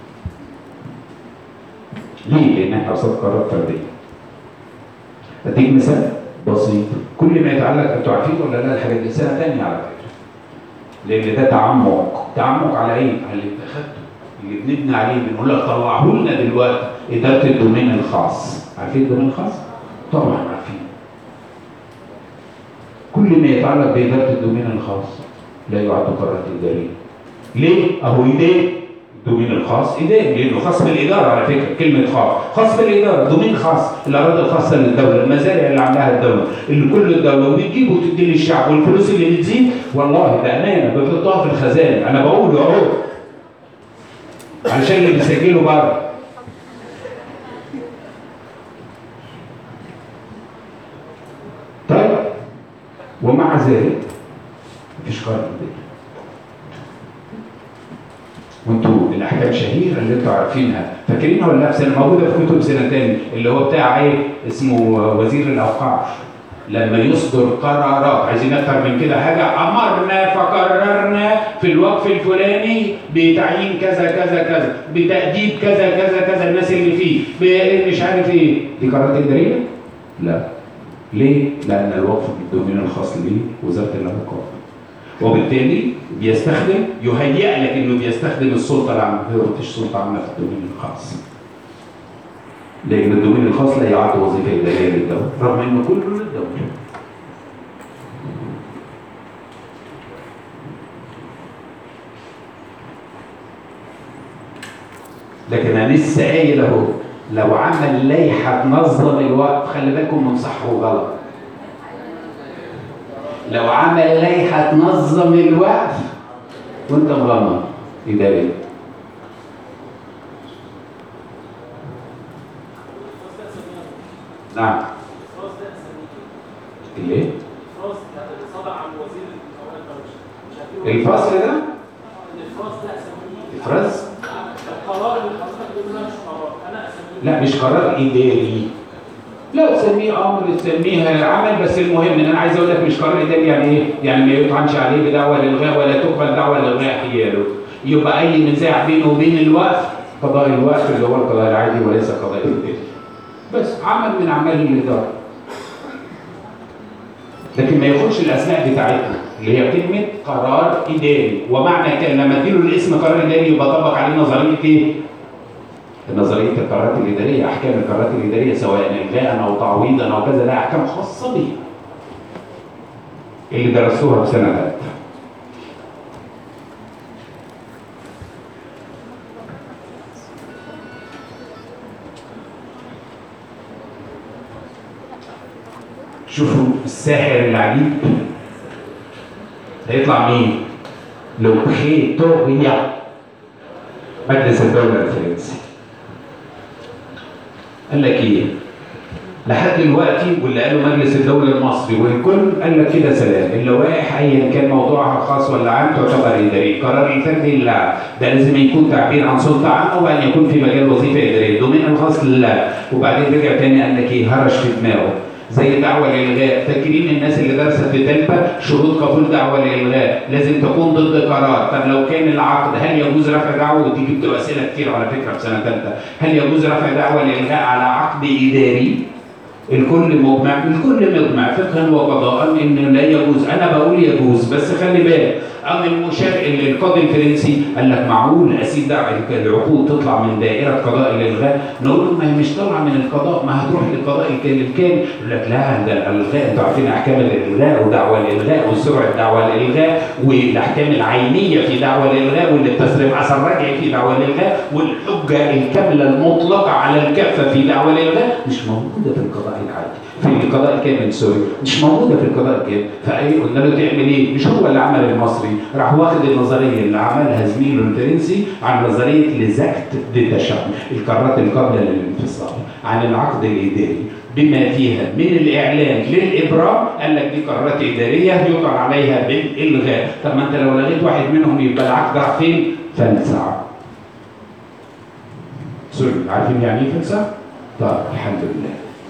ليه؟ لأن احنا قصاد قرارات فردية أديك مثال بسيط كل ما يتعلق انتوا عارفين ولا لا الحاجات دي سنه ثانيه على فكره لان ده تعمق تعمق على ايه؟ على اللي انت خدته اللي بنبني عليه بنقول لك طلعه لنا دلوقتي اداره الدومين الخاص عارفين الدومين الخاص؟ طبعا عارفين كل ما يتعلق باداره الدومين الخاص لا يعد قرارات اداريه ليه؟ اهو ايديه الدومين الخاص إداري لأنه خاص بالإدارة على فكرة كلمة خاص خاص بالإدارة دومين خاص الأراضي الخاصة للدولة المزارع اللي عملها الدولة اللي كل الدولة وبتجيب وتدي للشعب والفلوس اللي بتزيد والله بأمانة بتحطها في الخزانة أنا بقول أهو علشان اللي بيسجلوا بره طيب ومع ذلك مفيش قرار إداري وانتوا الاحكام شهيره اللي انتوا عارفينها فاكرينها ولا لا في سنه موجوده في كتب سنه تاني اللي هو بتاع ايه اسمه وزير الاوقاف لما يصدر قرارات عايزين اكتر من كده حاجه امرنا فقررنا في الوقف الفلاني بتعيين كذا كذا كذا بتاديب كذا كذا كذا الناس اللي فيه مش عارف ايه دي قرارات اداريه؟ لا ليه؟ لان الوقف بالدومين الخاص ليه وزاره الاوقاف وبالتالي بيستخدم يهيئ لك انه بيستخدم السلطه العامه هو مفيش سلطه عامه في الدومين الخاص لان الدومين الخاص لا يعد وظيفه اداريه للدوله رغم انه كله للدوله لكن انا لسه قايل اهو لو عمل لائحه تنظم الوقت خلي بالكم من صح وغلط لو عمل لائحة تنظم الوقف وانت مغمض إداريا نعم ليه؟ الفصل ده؟ الفرز؟ القرار اللي حضرتك بتقول مش قرار انا اسميه لا مش قرار إداري لا تسميه امر تسميه عمل بس المهم ان انا عايز اقول لك مش قرار اداري يعني ايه؟ يعني ما يطعنش عليه بدعوى للغاء ولا تقبل دعوى للغاء حياله يبقى اي نزاع بينه وبين الوقف قضاء الوقف اللي هو القضاء العادي وليس قضاء الاداري بس عمل من اعمال الاداره لكن ما ياخدش الاسماء بتاعتنا اللي هي كلمه قرار اداري ومعنى كده لما اديله الاسم قرار اداري يبقى طبق عليه نظريه ايه؟ نظريه القرارات الاداريه احكام القرارات الاداريه سواء الغاء او تعويضا او كذا لها احكام خاصه بيها اللي درسوها في سنه ثالثه شوفوا الساحر العجيب هيطلع مين؟ لوكيتوريا مجلس الدولة الفرنسي قال لك ايه؟ لحد دلوقتي واللي قاله مجلس الدولة المصري والكل قال لك كده سلام اللوائح ايا كان موضوعها خاص ولا عام تعتبر اداري، قرار الفردي لا ده لازم يكون تعبير عن سلطة عامة وان يكون في مجال وظيفة ادارية، الدومين الخاص لا، وبعدين رجع تاني قال لك ايه؟ هرش في دماغه زي دعوة للإلغاء فاكرين الناس اللي درست في تالتة شروط قبول دعوة للإلغاء لازم تكون ضد قرار طب لو كان العقد هل يجوز رفع دعوة ودي جبت أسئلة كتير على فكرة في سنة تالتة هل يجوز رفع دعوة للإلغاء على عقد إداري الكل مجمع الكل مجمع فقها وقضاء ان لا يجوز انا بقول يجوز بس خلي بالك ام المشار القاضي الفرنسي قال لك معقول اسيب دعوه العقود تطلع من دائره قضاء الالغاء نقول له ما هي مش طالعه من القضاء ما هتروح للقضاء الكامل يقول لك لا ده الالغاء انتوا عارفين احكام الالغاء ودعوى الالغاء وسرعه دعوى الالغاء والاحكام العينيه في دعوى الالغاء واللي بتصرف اثر رجعي في دعوى الالغاء والحجه الكامله المطلقه على الكافه في دعوى الالغاء مش موجوده في القضاء العادي في القضاء الكامل سوري مش موجوده في القضاء الكامل فاي قلنا له تعمل ايه؟ مش هو اللي عمل المصري راح واخد النظريه اللي عملها زميله الفرنسي عن نظريه لزاكت ديتاشان القرارات القابله للانفصال عن العقد الاداري بما فيها من الاعلان للابرام قال لك دي قرارات اداريه يقع عليها بالالغاء طب ما انت لو لغيت واحد منهم يبقى العقد راح فين؟ فلسع سوري عارفين يعني ايه فلسع؟ طب الحمد لله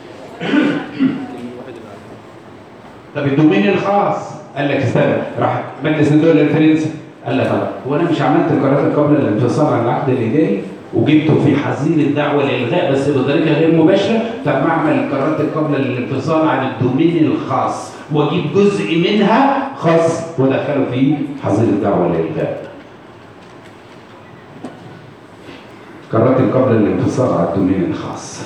طب الدومين الخاص قال لك استنى راح مجلس الدوله الفرنسي قال لك طب هو انا مش عملت القرارات القابله للانفصال عن العقد الاداري وجبته في حظيره الدعوه للالغاء بس بطريقه غير مباشره طب ما اعمل القرارات القابله للانفصال عن الدومين الخاص واجيب جزء منها خاص وادخله في حظيره الدعوه للالغاء قرارات القابله للانفصال عن الدومين الخاص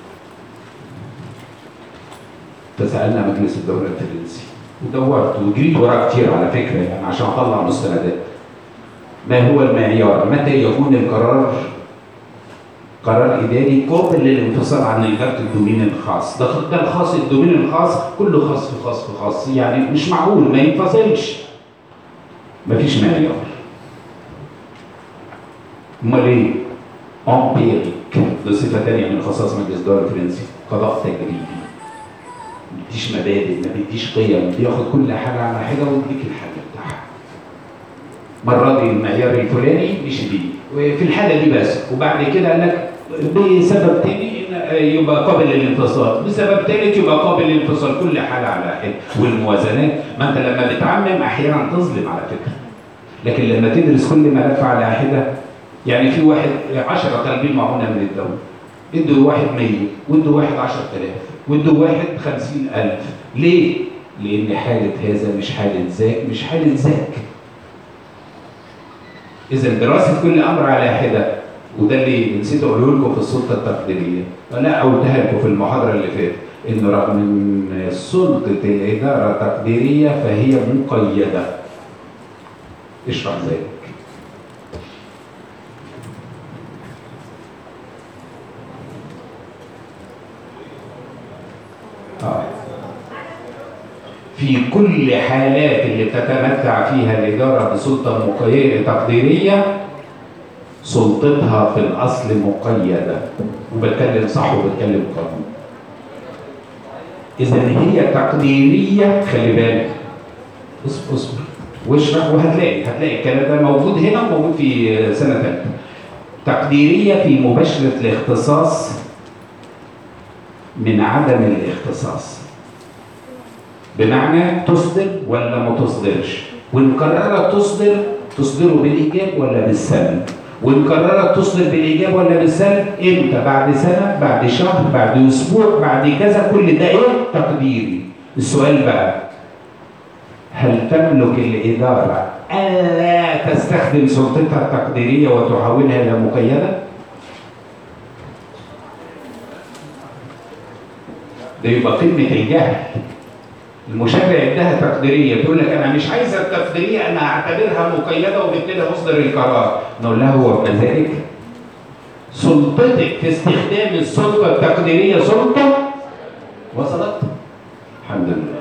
فسالنا مجلس الدوله الفرنسي ودورت وجريت وراه كتير على فكره يعني عشان اطلع مستندات ما هو المعيار متى يكون القرار قرار اداري قابل للانفصال عن اداره الدومين الخاص ده ده الخاص الدومين الخاص كله خاص في خاص في خاص يعني مش معقول ما ينفصلش مفيش معيار امال ايه امبيريك ده صفه ثانيه من خصائص مجلس الدوله الفرنسي قضاء تجريبي ما بيديش مبادئ ما بيديش قيم بياخد كل حاجه على حاجه ويديك الحاجه بتاعها مرة دي المعيار الفلاني مش دي وفي الحالة دي بس وبعد كده قال لك بسبب تاني إن يبقى قابل للانفصال بسبب ثالث يبقى قابل للانفصال كل حالة على حد والموازنات ما انت لما بتعمم احيانا تظلم على فكرة لكن لما تدرس كل ملف على حدة يعني في واحد 10 طالبين معونة من الدولة ادوا واحد 100 وادوا واحد 10000 وادوا واحد 50000 ليه؟ لأن حالة هذا مش حالة ذاك مش حالة ذاك إذا دراسة كل أمر على حدة وده اللي نسيت أقوله لكم في السلطة التقديرية أنا قلتها لكم في المحاضرة اللي فاتت إن رغم إن سلطة الإدارة تقديرية فهي مقيدة اشرح ذلك آه. في كل حالات اللي تتمتع فيها الإدارة بسلطة مقيدة تقديرية سلطتها في الأصل مقيدة وبتكلم صح وبتكلم قانون إذا هي تقديرية خلي بالك اصبر اصبر واشرح وهتلاقي هتلاقي الكلام ده موجود هنا وموجود في سنة ثالثة تقديرية في مباشرة الاختصاص من عدم الاختصاص بمعنى تصدر ولا ما تصدرش وان قررت تصدر تصدره بالايجاب ولا بالسلب وان قررت تصدر بالايجاب ولا بالسلب امتى بعد سنه بعد شهر بعد اسبوع بعد كذا كل ده ايه تقديري السؤال بقى هل تملك الاداره الا تستخدم سلطتها التقديريه وتحولها الى مقيده ده يبقى قمه الجهل المشرع اداها تقديريه تقول لك انا مش عايزه التقديريه انا اعتبرها مقيده وبالتالي اصدر القرار نقول لها هو بمزاجك سلطتك في استخدام السلطه التقديريه سلطه وصلت الحمد لله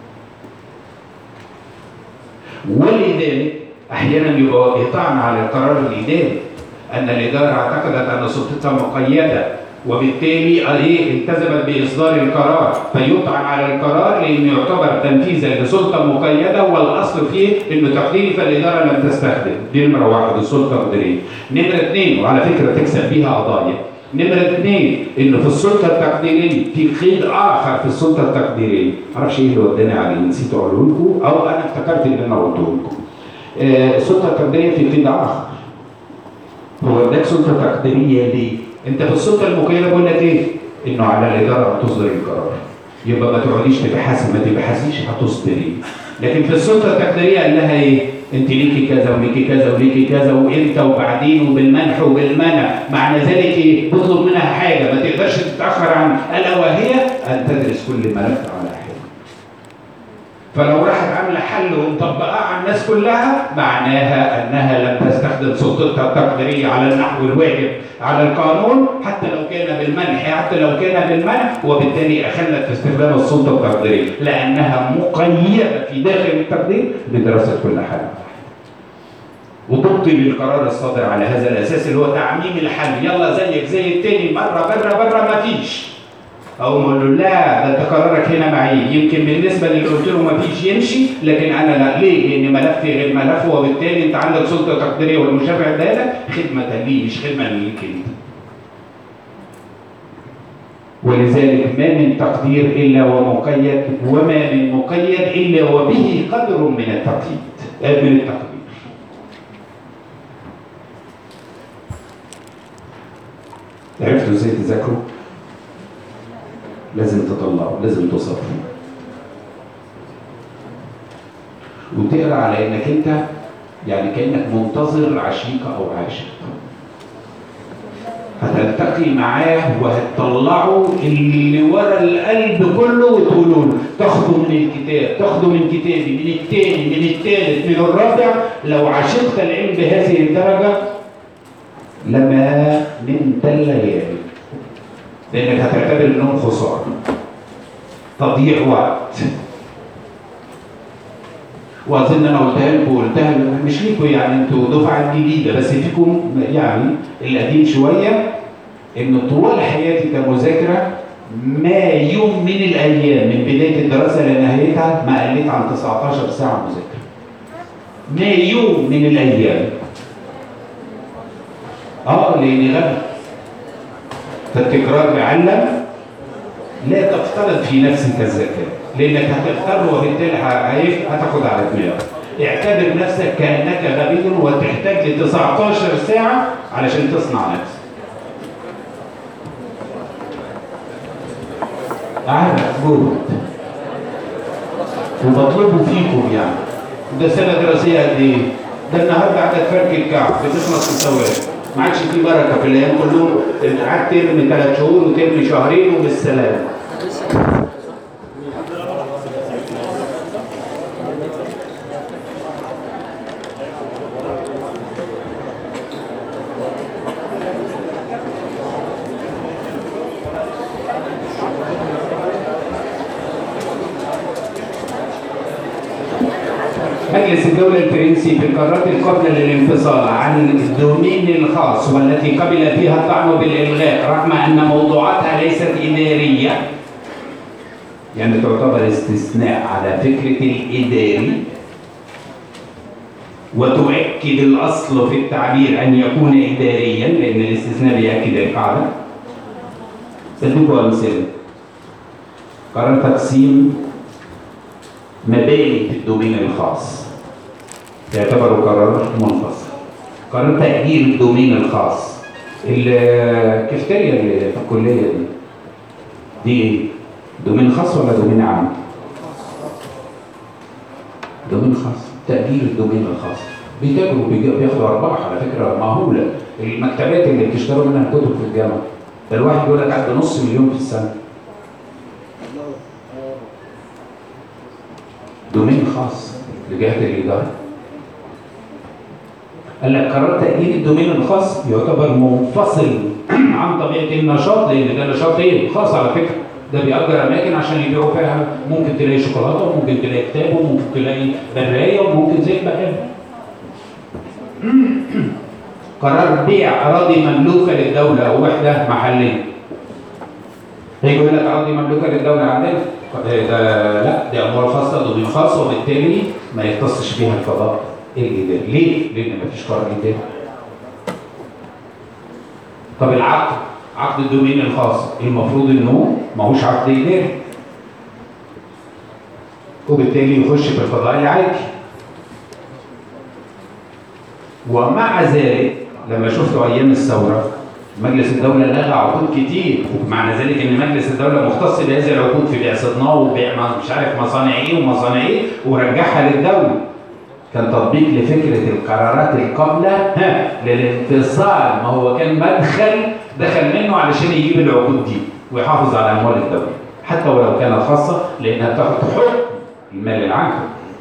ولذلك احيانا يبقى يطعن على القرار الاداري ان الاداره اعتقدت ان سلطتها مقيده وبالتالي ايه التزمت باصدار القرار فيطعن على القرار لانه يعتبر تنفيذا لسلطه مقيده والاصل فيه انه تقديري فالاداره لم تستخدم دي نمره واحد السلطه التقديريه نمره اثنين وعلى فكره تكسب بيها قضايا نمرة اثنين انه في السلطة التقديرية في قيد اخر في السلطة التقديرية معرفش ايه اللي وداني عليه نسيت اقوله لكم او انا افتكرت اللي انا قلته لكم آه السلطة التقديرية في قيد اخر هو اداك سلطة تقديرية ليه؟ انت في السلطة المقيدة بقول لك ايه؟ انه على الادارة ان تصدر القرار يبقى ما تقعديش تبحثي ما تبحثيش هتصدري لكن في السلطة التقديرية قال لها ايه؟ انت ليكي كذا وليكي كذا وليكي كذا وامتى وبعدين وبالمنح وبالمنع معنى ذلك ايه؟ بطلب منها حاجه ما تقدرش تتاخر عن الا وهي ان تدرس كل ملف على حده. فلو راحت عامله حل ومطبقاه على الناس كلها معناها انها لم تستخدم سلطتها التقديريه على النحو الواجب على القانون حتى لو كان بالمنح حتى لو كان بالمنع وبالتالي اخلت في استخدام السلطه التقديريه لانها مقيده في داخل التقدير بدراسه كل حاله. وتبطل القرار الصادر على هذا الاساس اللي هو تعميم الحل يلا زيك زي التاني مره بره بره ما فيش او اقول له لا ده انت قرارك هنا معي يمكن بالنسبه للي قلت له ما فيش يمشي لكن انا لا ليه؟ لان ملفي غير ملفه وبالتالي انت عندك سلطه تقديريه والمشرع اداها لك خدمه لي مش خدمه ليك انت. ولذلك ما من تقدير الا ومقيد وما من مقيد الا وبه قدر من التقييد من التقدير. عرفتوا ازاي تذاكروا؟ لازم تطلعوا لازم تصفوا وتقرا على انك انت يعني كانك منتظر عشيقه او عاشق هتلتقي معاه وهتطلعوا اللي ورا القلب كله وتقولوا له تاخده من الكتاب تاخده من كتابي من التاني من التالت من الرابع لو عشقت العلم بهذه الدرجه لما نمت الليالي لانك هتعتبر انهم خساره تضييع وقت واظن انا قلتها لكم وقلتها مش ليكم يعني انتوا دفعه جديده بس فيكم يعني القديم شويه ان طوال حياتي كمذاكره ما يوم من الايام من بدايه الدراسه لنهايتها ما قلت عن 19 ساعه مذاكره. ما يوم من الايام. اه لاني غبي. فالتكرار بيعلم لا تفترض في نفسك الذكاء لانك هتختار وبالتالي هتاخد على دماغك اعتبر نفسك كانك غبي وتحتاج ل 19 ساعه علشان تصنع نفسك عارف جهد وبطلبه فيكم يعني ده سنه دراسيه قد ايه؟ ده النهارده عدد فرق الكعب بتخلص في ثواني ما عادش في بركه في الايام كلهم قعدت ترم ثلاث شهور وترم شهرين وبالسلامه مجلس الدولة الفرنسي في القرارات القابلة للانفصال عن الدومين الخاص والتي قبل فيها الطعن بالإلغاء رغم أن موضوعاتها ليست إدارية يعني تعتبر استثناء على فكرة الإداري وتؤكد الأصل في التعبير أن يكون إداريا لأن الاستثناء بيأكد القاعدة أديكم أمثلة قرار تقسيم مباني في الدومين الخاص يعتبر قرار منفصل قرار تأجير الدومين الخاص الكافتيريا اللي في الكلية دي دي ايه؟ دومين خاص ولا دومين عام؟ دومين خاص تأجير الدومين الخاص بيتاجروا بيجي- بياخدوا أرباح على فكرة مهولة المكتبات اللي بتشتروا منها الكتب في الجامعة ده الواحد يقول لك قد نص مليون في السنة دومين خاص لجهة الإدارة قال لك قرار تأجيل الدومين الخاص يعتبر منفصل عن طبيعة النشاط لأن ده نشاط إيه؟ خاص على فكرة ده بيأجر أماكن عشان يبيعوا فيها ممكن تلاقي شوكولاتة وممكن تلاقي كتاب وممكن تلاقي براية وممكن زي البقال قرار بيع أراضي مملوكة للدولة أو وحدة محلية هيجي يقول لك أراضي مملوكة للدولة عندنا ده لا دي أموال خاصة دومين خاص وبالتالي ما يختصش بيها القضاء الإداري ليه؟ لأن مفيش قرار إداري طب العقد عقد الدومين الخاص المفروض انه ماهوش عقد اداري وبالتالي يخش في القضاء العادي ومع ذلك لما شفت ايام الثوره مجلس الدوله لغى عقود كتير ومعنى ذلك ان مجلس الدوله مختص بهذه العقود في بيع صدناه وبيع مش عارف مصانع ايه ومصانع ايه ورجعها للدوله كان تطبيق لفكره القرارات القابله ها للانفصال ما هو كان مدخل دخل منه علشان يجيب العقود دي ويحافظ على اموال الدوله حتى ولو كانت خاصه لانها بتاخد حكم المال العام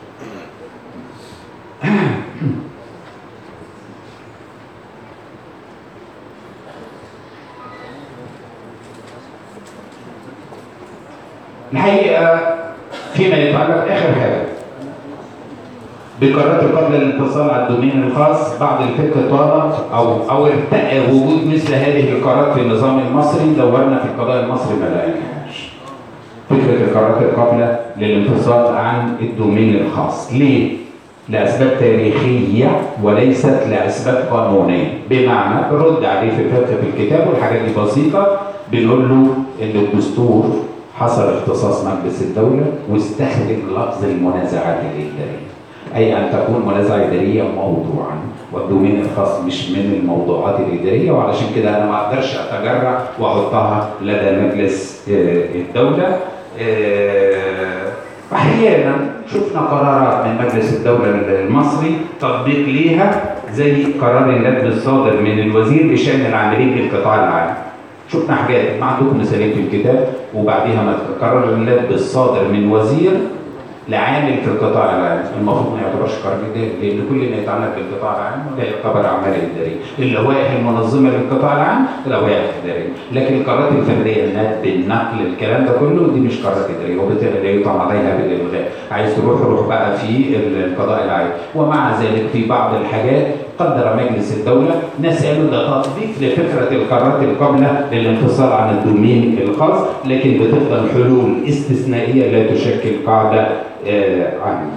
الحقيقه فيما يتعلق اخر حاجه بقرارات قبل الانفصال عن الدومين الخاص بعض الفقه طلب او او ارتقى وجود مثل هذه القرارات في النظام المصري دورنا في القضاء المصري ما لقيناهاش. فكره القرارات القابله للانفصال عن الدومين الخاص، ليه؟ لاسباب تاريخيه وليست لاسباب قانونيه، بمعنى بنرد عليه في فقه في الكتاب والحاجات دي بسيطه بنقول له ان الدستور حصل اختصاص مجلس الدوله واستخدم لفظ المنازعات الاداريه. أي أن تكون منازعة إدارية موضوعا والدومين الخاص مش من الموضوعات الإدارية وعلشان كده أنا ما أقدرش أتجرأ وأحطها لدى مجلس آه، الدولة آه، أحيانا شفنا قرارات من مجلس الدولة المصري تطبيق ليها زي قرار الندب الصادر من الوزير بشأن العاملين بالقطاع العام شفنا حاجات ما عندكم مثالين في الكتاب وبعديها ما قرار الندب الصادر من وزير لعامل في القطاع العام المفروض ما يعتبرش قرار اداري لان كل ما يتعلق بالقطاع العام لا يعتبر اعمال اداريه اللوائح المنظمه للقطاع العام لوائح اداريه لكن القرارات الفرديه النقد النقل الكلام ده كله دي مش قرارات اداريه وبالتالي لا يطعن عليها بالالغاء عايز تروح روح بقى في القضاء العام ومع ذلك في بعض الحاجات قدر مجلس الدولة نسأله ده تطبيق لفكرة القرارات القابلة للانفصال عن الدومين الخاص لكن بتفضل حلول استثنائية لا تشكل قاعدة آه، عامة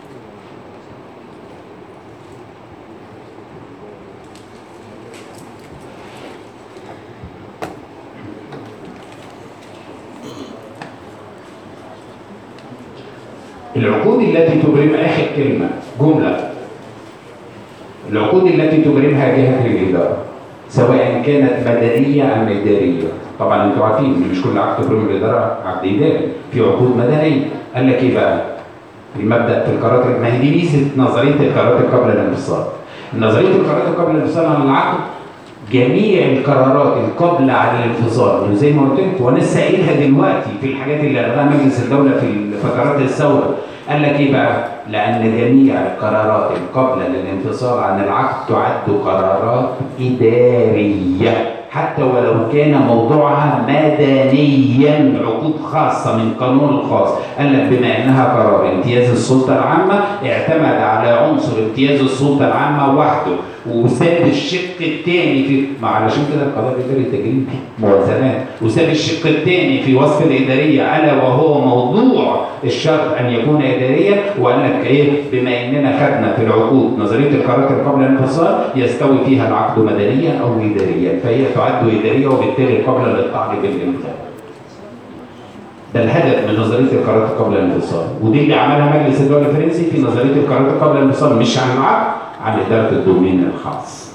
العقود التي تبرم آخر كلمة جملة العقود التي تبرمها جهة الإدارة سواء كانت مدنية أم إدارية طبعا انتوا عارفين ان مش كل عقد تبرم الإدارة عقد إداري في عقود مدنية قال لك إيه بقى؟ المبدأ في القرارات ما هي دي ميزة نظرية القرارات قبل الانفصال نظرية القرارات قبل الانفصال عن العقد جميع القرارات القابلة على الانفصال زي ما قلت لكم وانا لسه قايلها دلوقتي في الحاجات اللي الغاها مجلس الدولة في فترات الثورة قال لك ايه بقى؟ لأن جميع القرارات القابلة للانفصال عن العقد تعد قرارات إدارية حتى ولو كان موضوعها مدنيا عقود خاصة من قانون الخاص قال لك بما انها قرار امتياز السلطة العامة اعتمد على عنصر امتياز السلطة العامة وحده وساب الشق الثاني في ما علشان كده القضاء الاداري تجريبي موازنات وساب الشق الثاني في وصف الاداريه الا وهو موضوع الشرط ان يكون اداريا وقال لك ايه بما اننا خدنا في العقود نظريه القرارات قبل الانفصال يستوي فيها العقد مدنيا او اداريا فهي تعد اداريه وبالتالي قابله للطعن بالانفصال ده الهدف من نظريه القرارات قبل الانفصال ودي اللي عملها مجلس الدول الفرنسي في نظريه القرارات قبل الانفصال مش عن العقد عن اداره الدومين الخاص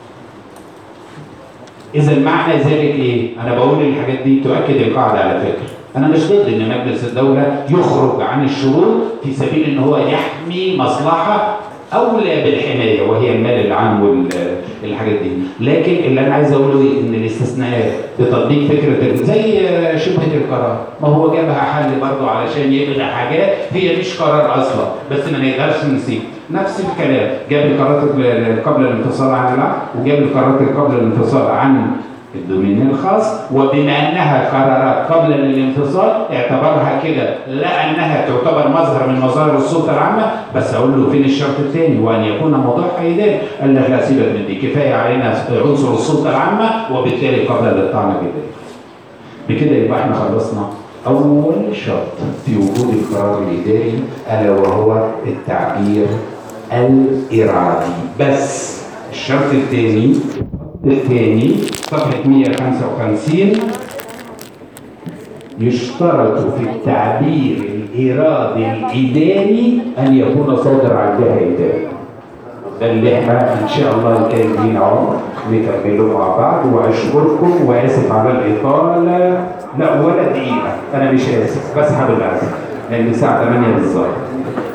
اذا معنى ذلك ايه انا بقول الحاجات دي تؤكد القاعده على فكره انا مش ضد ان مجلس الدوله يخرج عن الشروط في سبيل ان هو يحمي مصلحه اولى بالحمايه وهي المال العام والحاجات دي لكن اللي انا عايز اقوله ايه ان الاستثناءات بتطبيق فكره زي شبهه القرار ما هو جابها حل برضه علشان يلغي حاجات هي مش قرار اصلا بس ما نقدرش نسيب نفس الكلام جاب القرارات قبل الانفصال عن العقد وجاب القرارات قبل الانفصال عن الدومين الخاص وبما انها قرارات قبل الانفصال اعتبرها كده لا انها تعتبر مظهر من مظاهر السلطه العامه بس اقول له فين الشرط الثاني وان يكون موضوعها ذلك قال لك لا سيبك من دي كفايه علينا عنصر السلطه العامه وبالتالي قبل الاطعام بذلك بكده يبقى احنا خلصنا اول شرط في وجود القرار الاداري الا وهو التعبير الارادي بس الشرط الثاني الثاني صفحة 155 يشترط في التعبير الإرادي الإداري أن يكون صادر عن جهة إدارية. ده اللي احنا إن شاء الله كان لينا عمر نكمله مع بعض وأشكركم وآسف على الإطالة لا ولا دقيقة أنا مش آسف بسحب العزم لأن الساعة 8 بالظبط.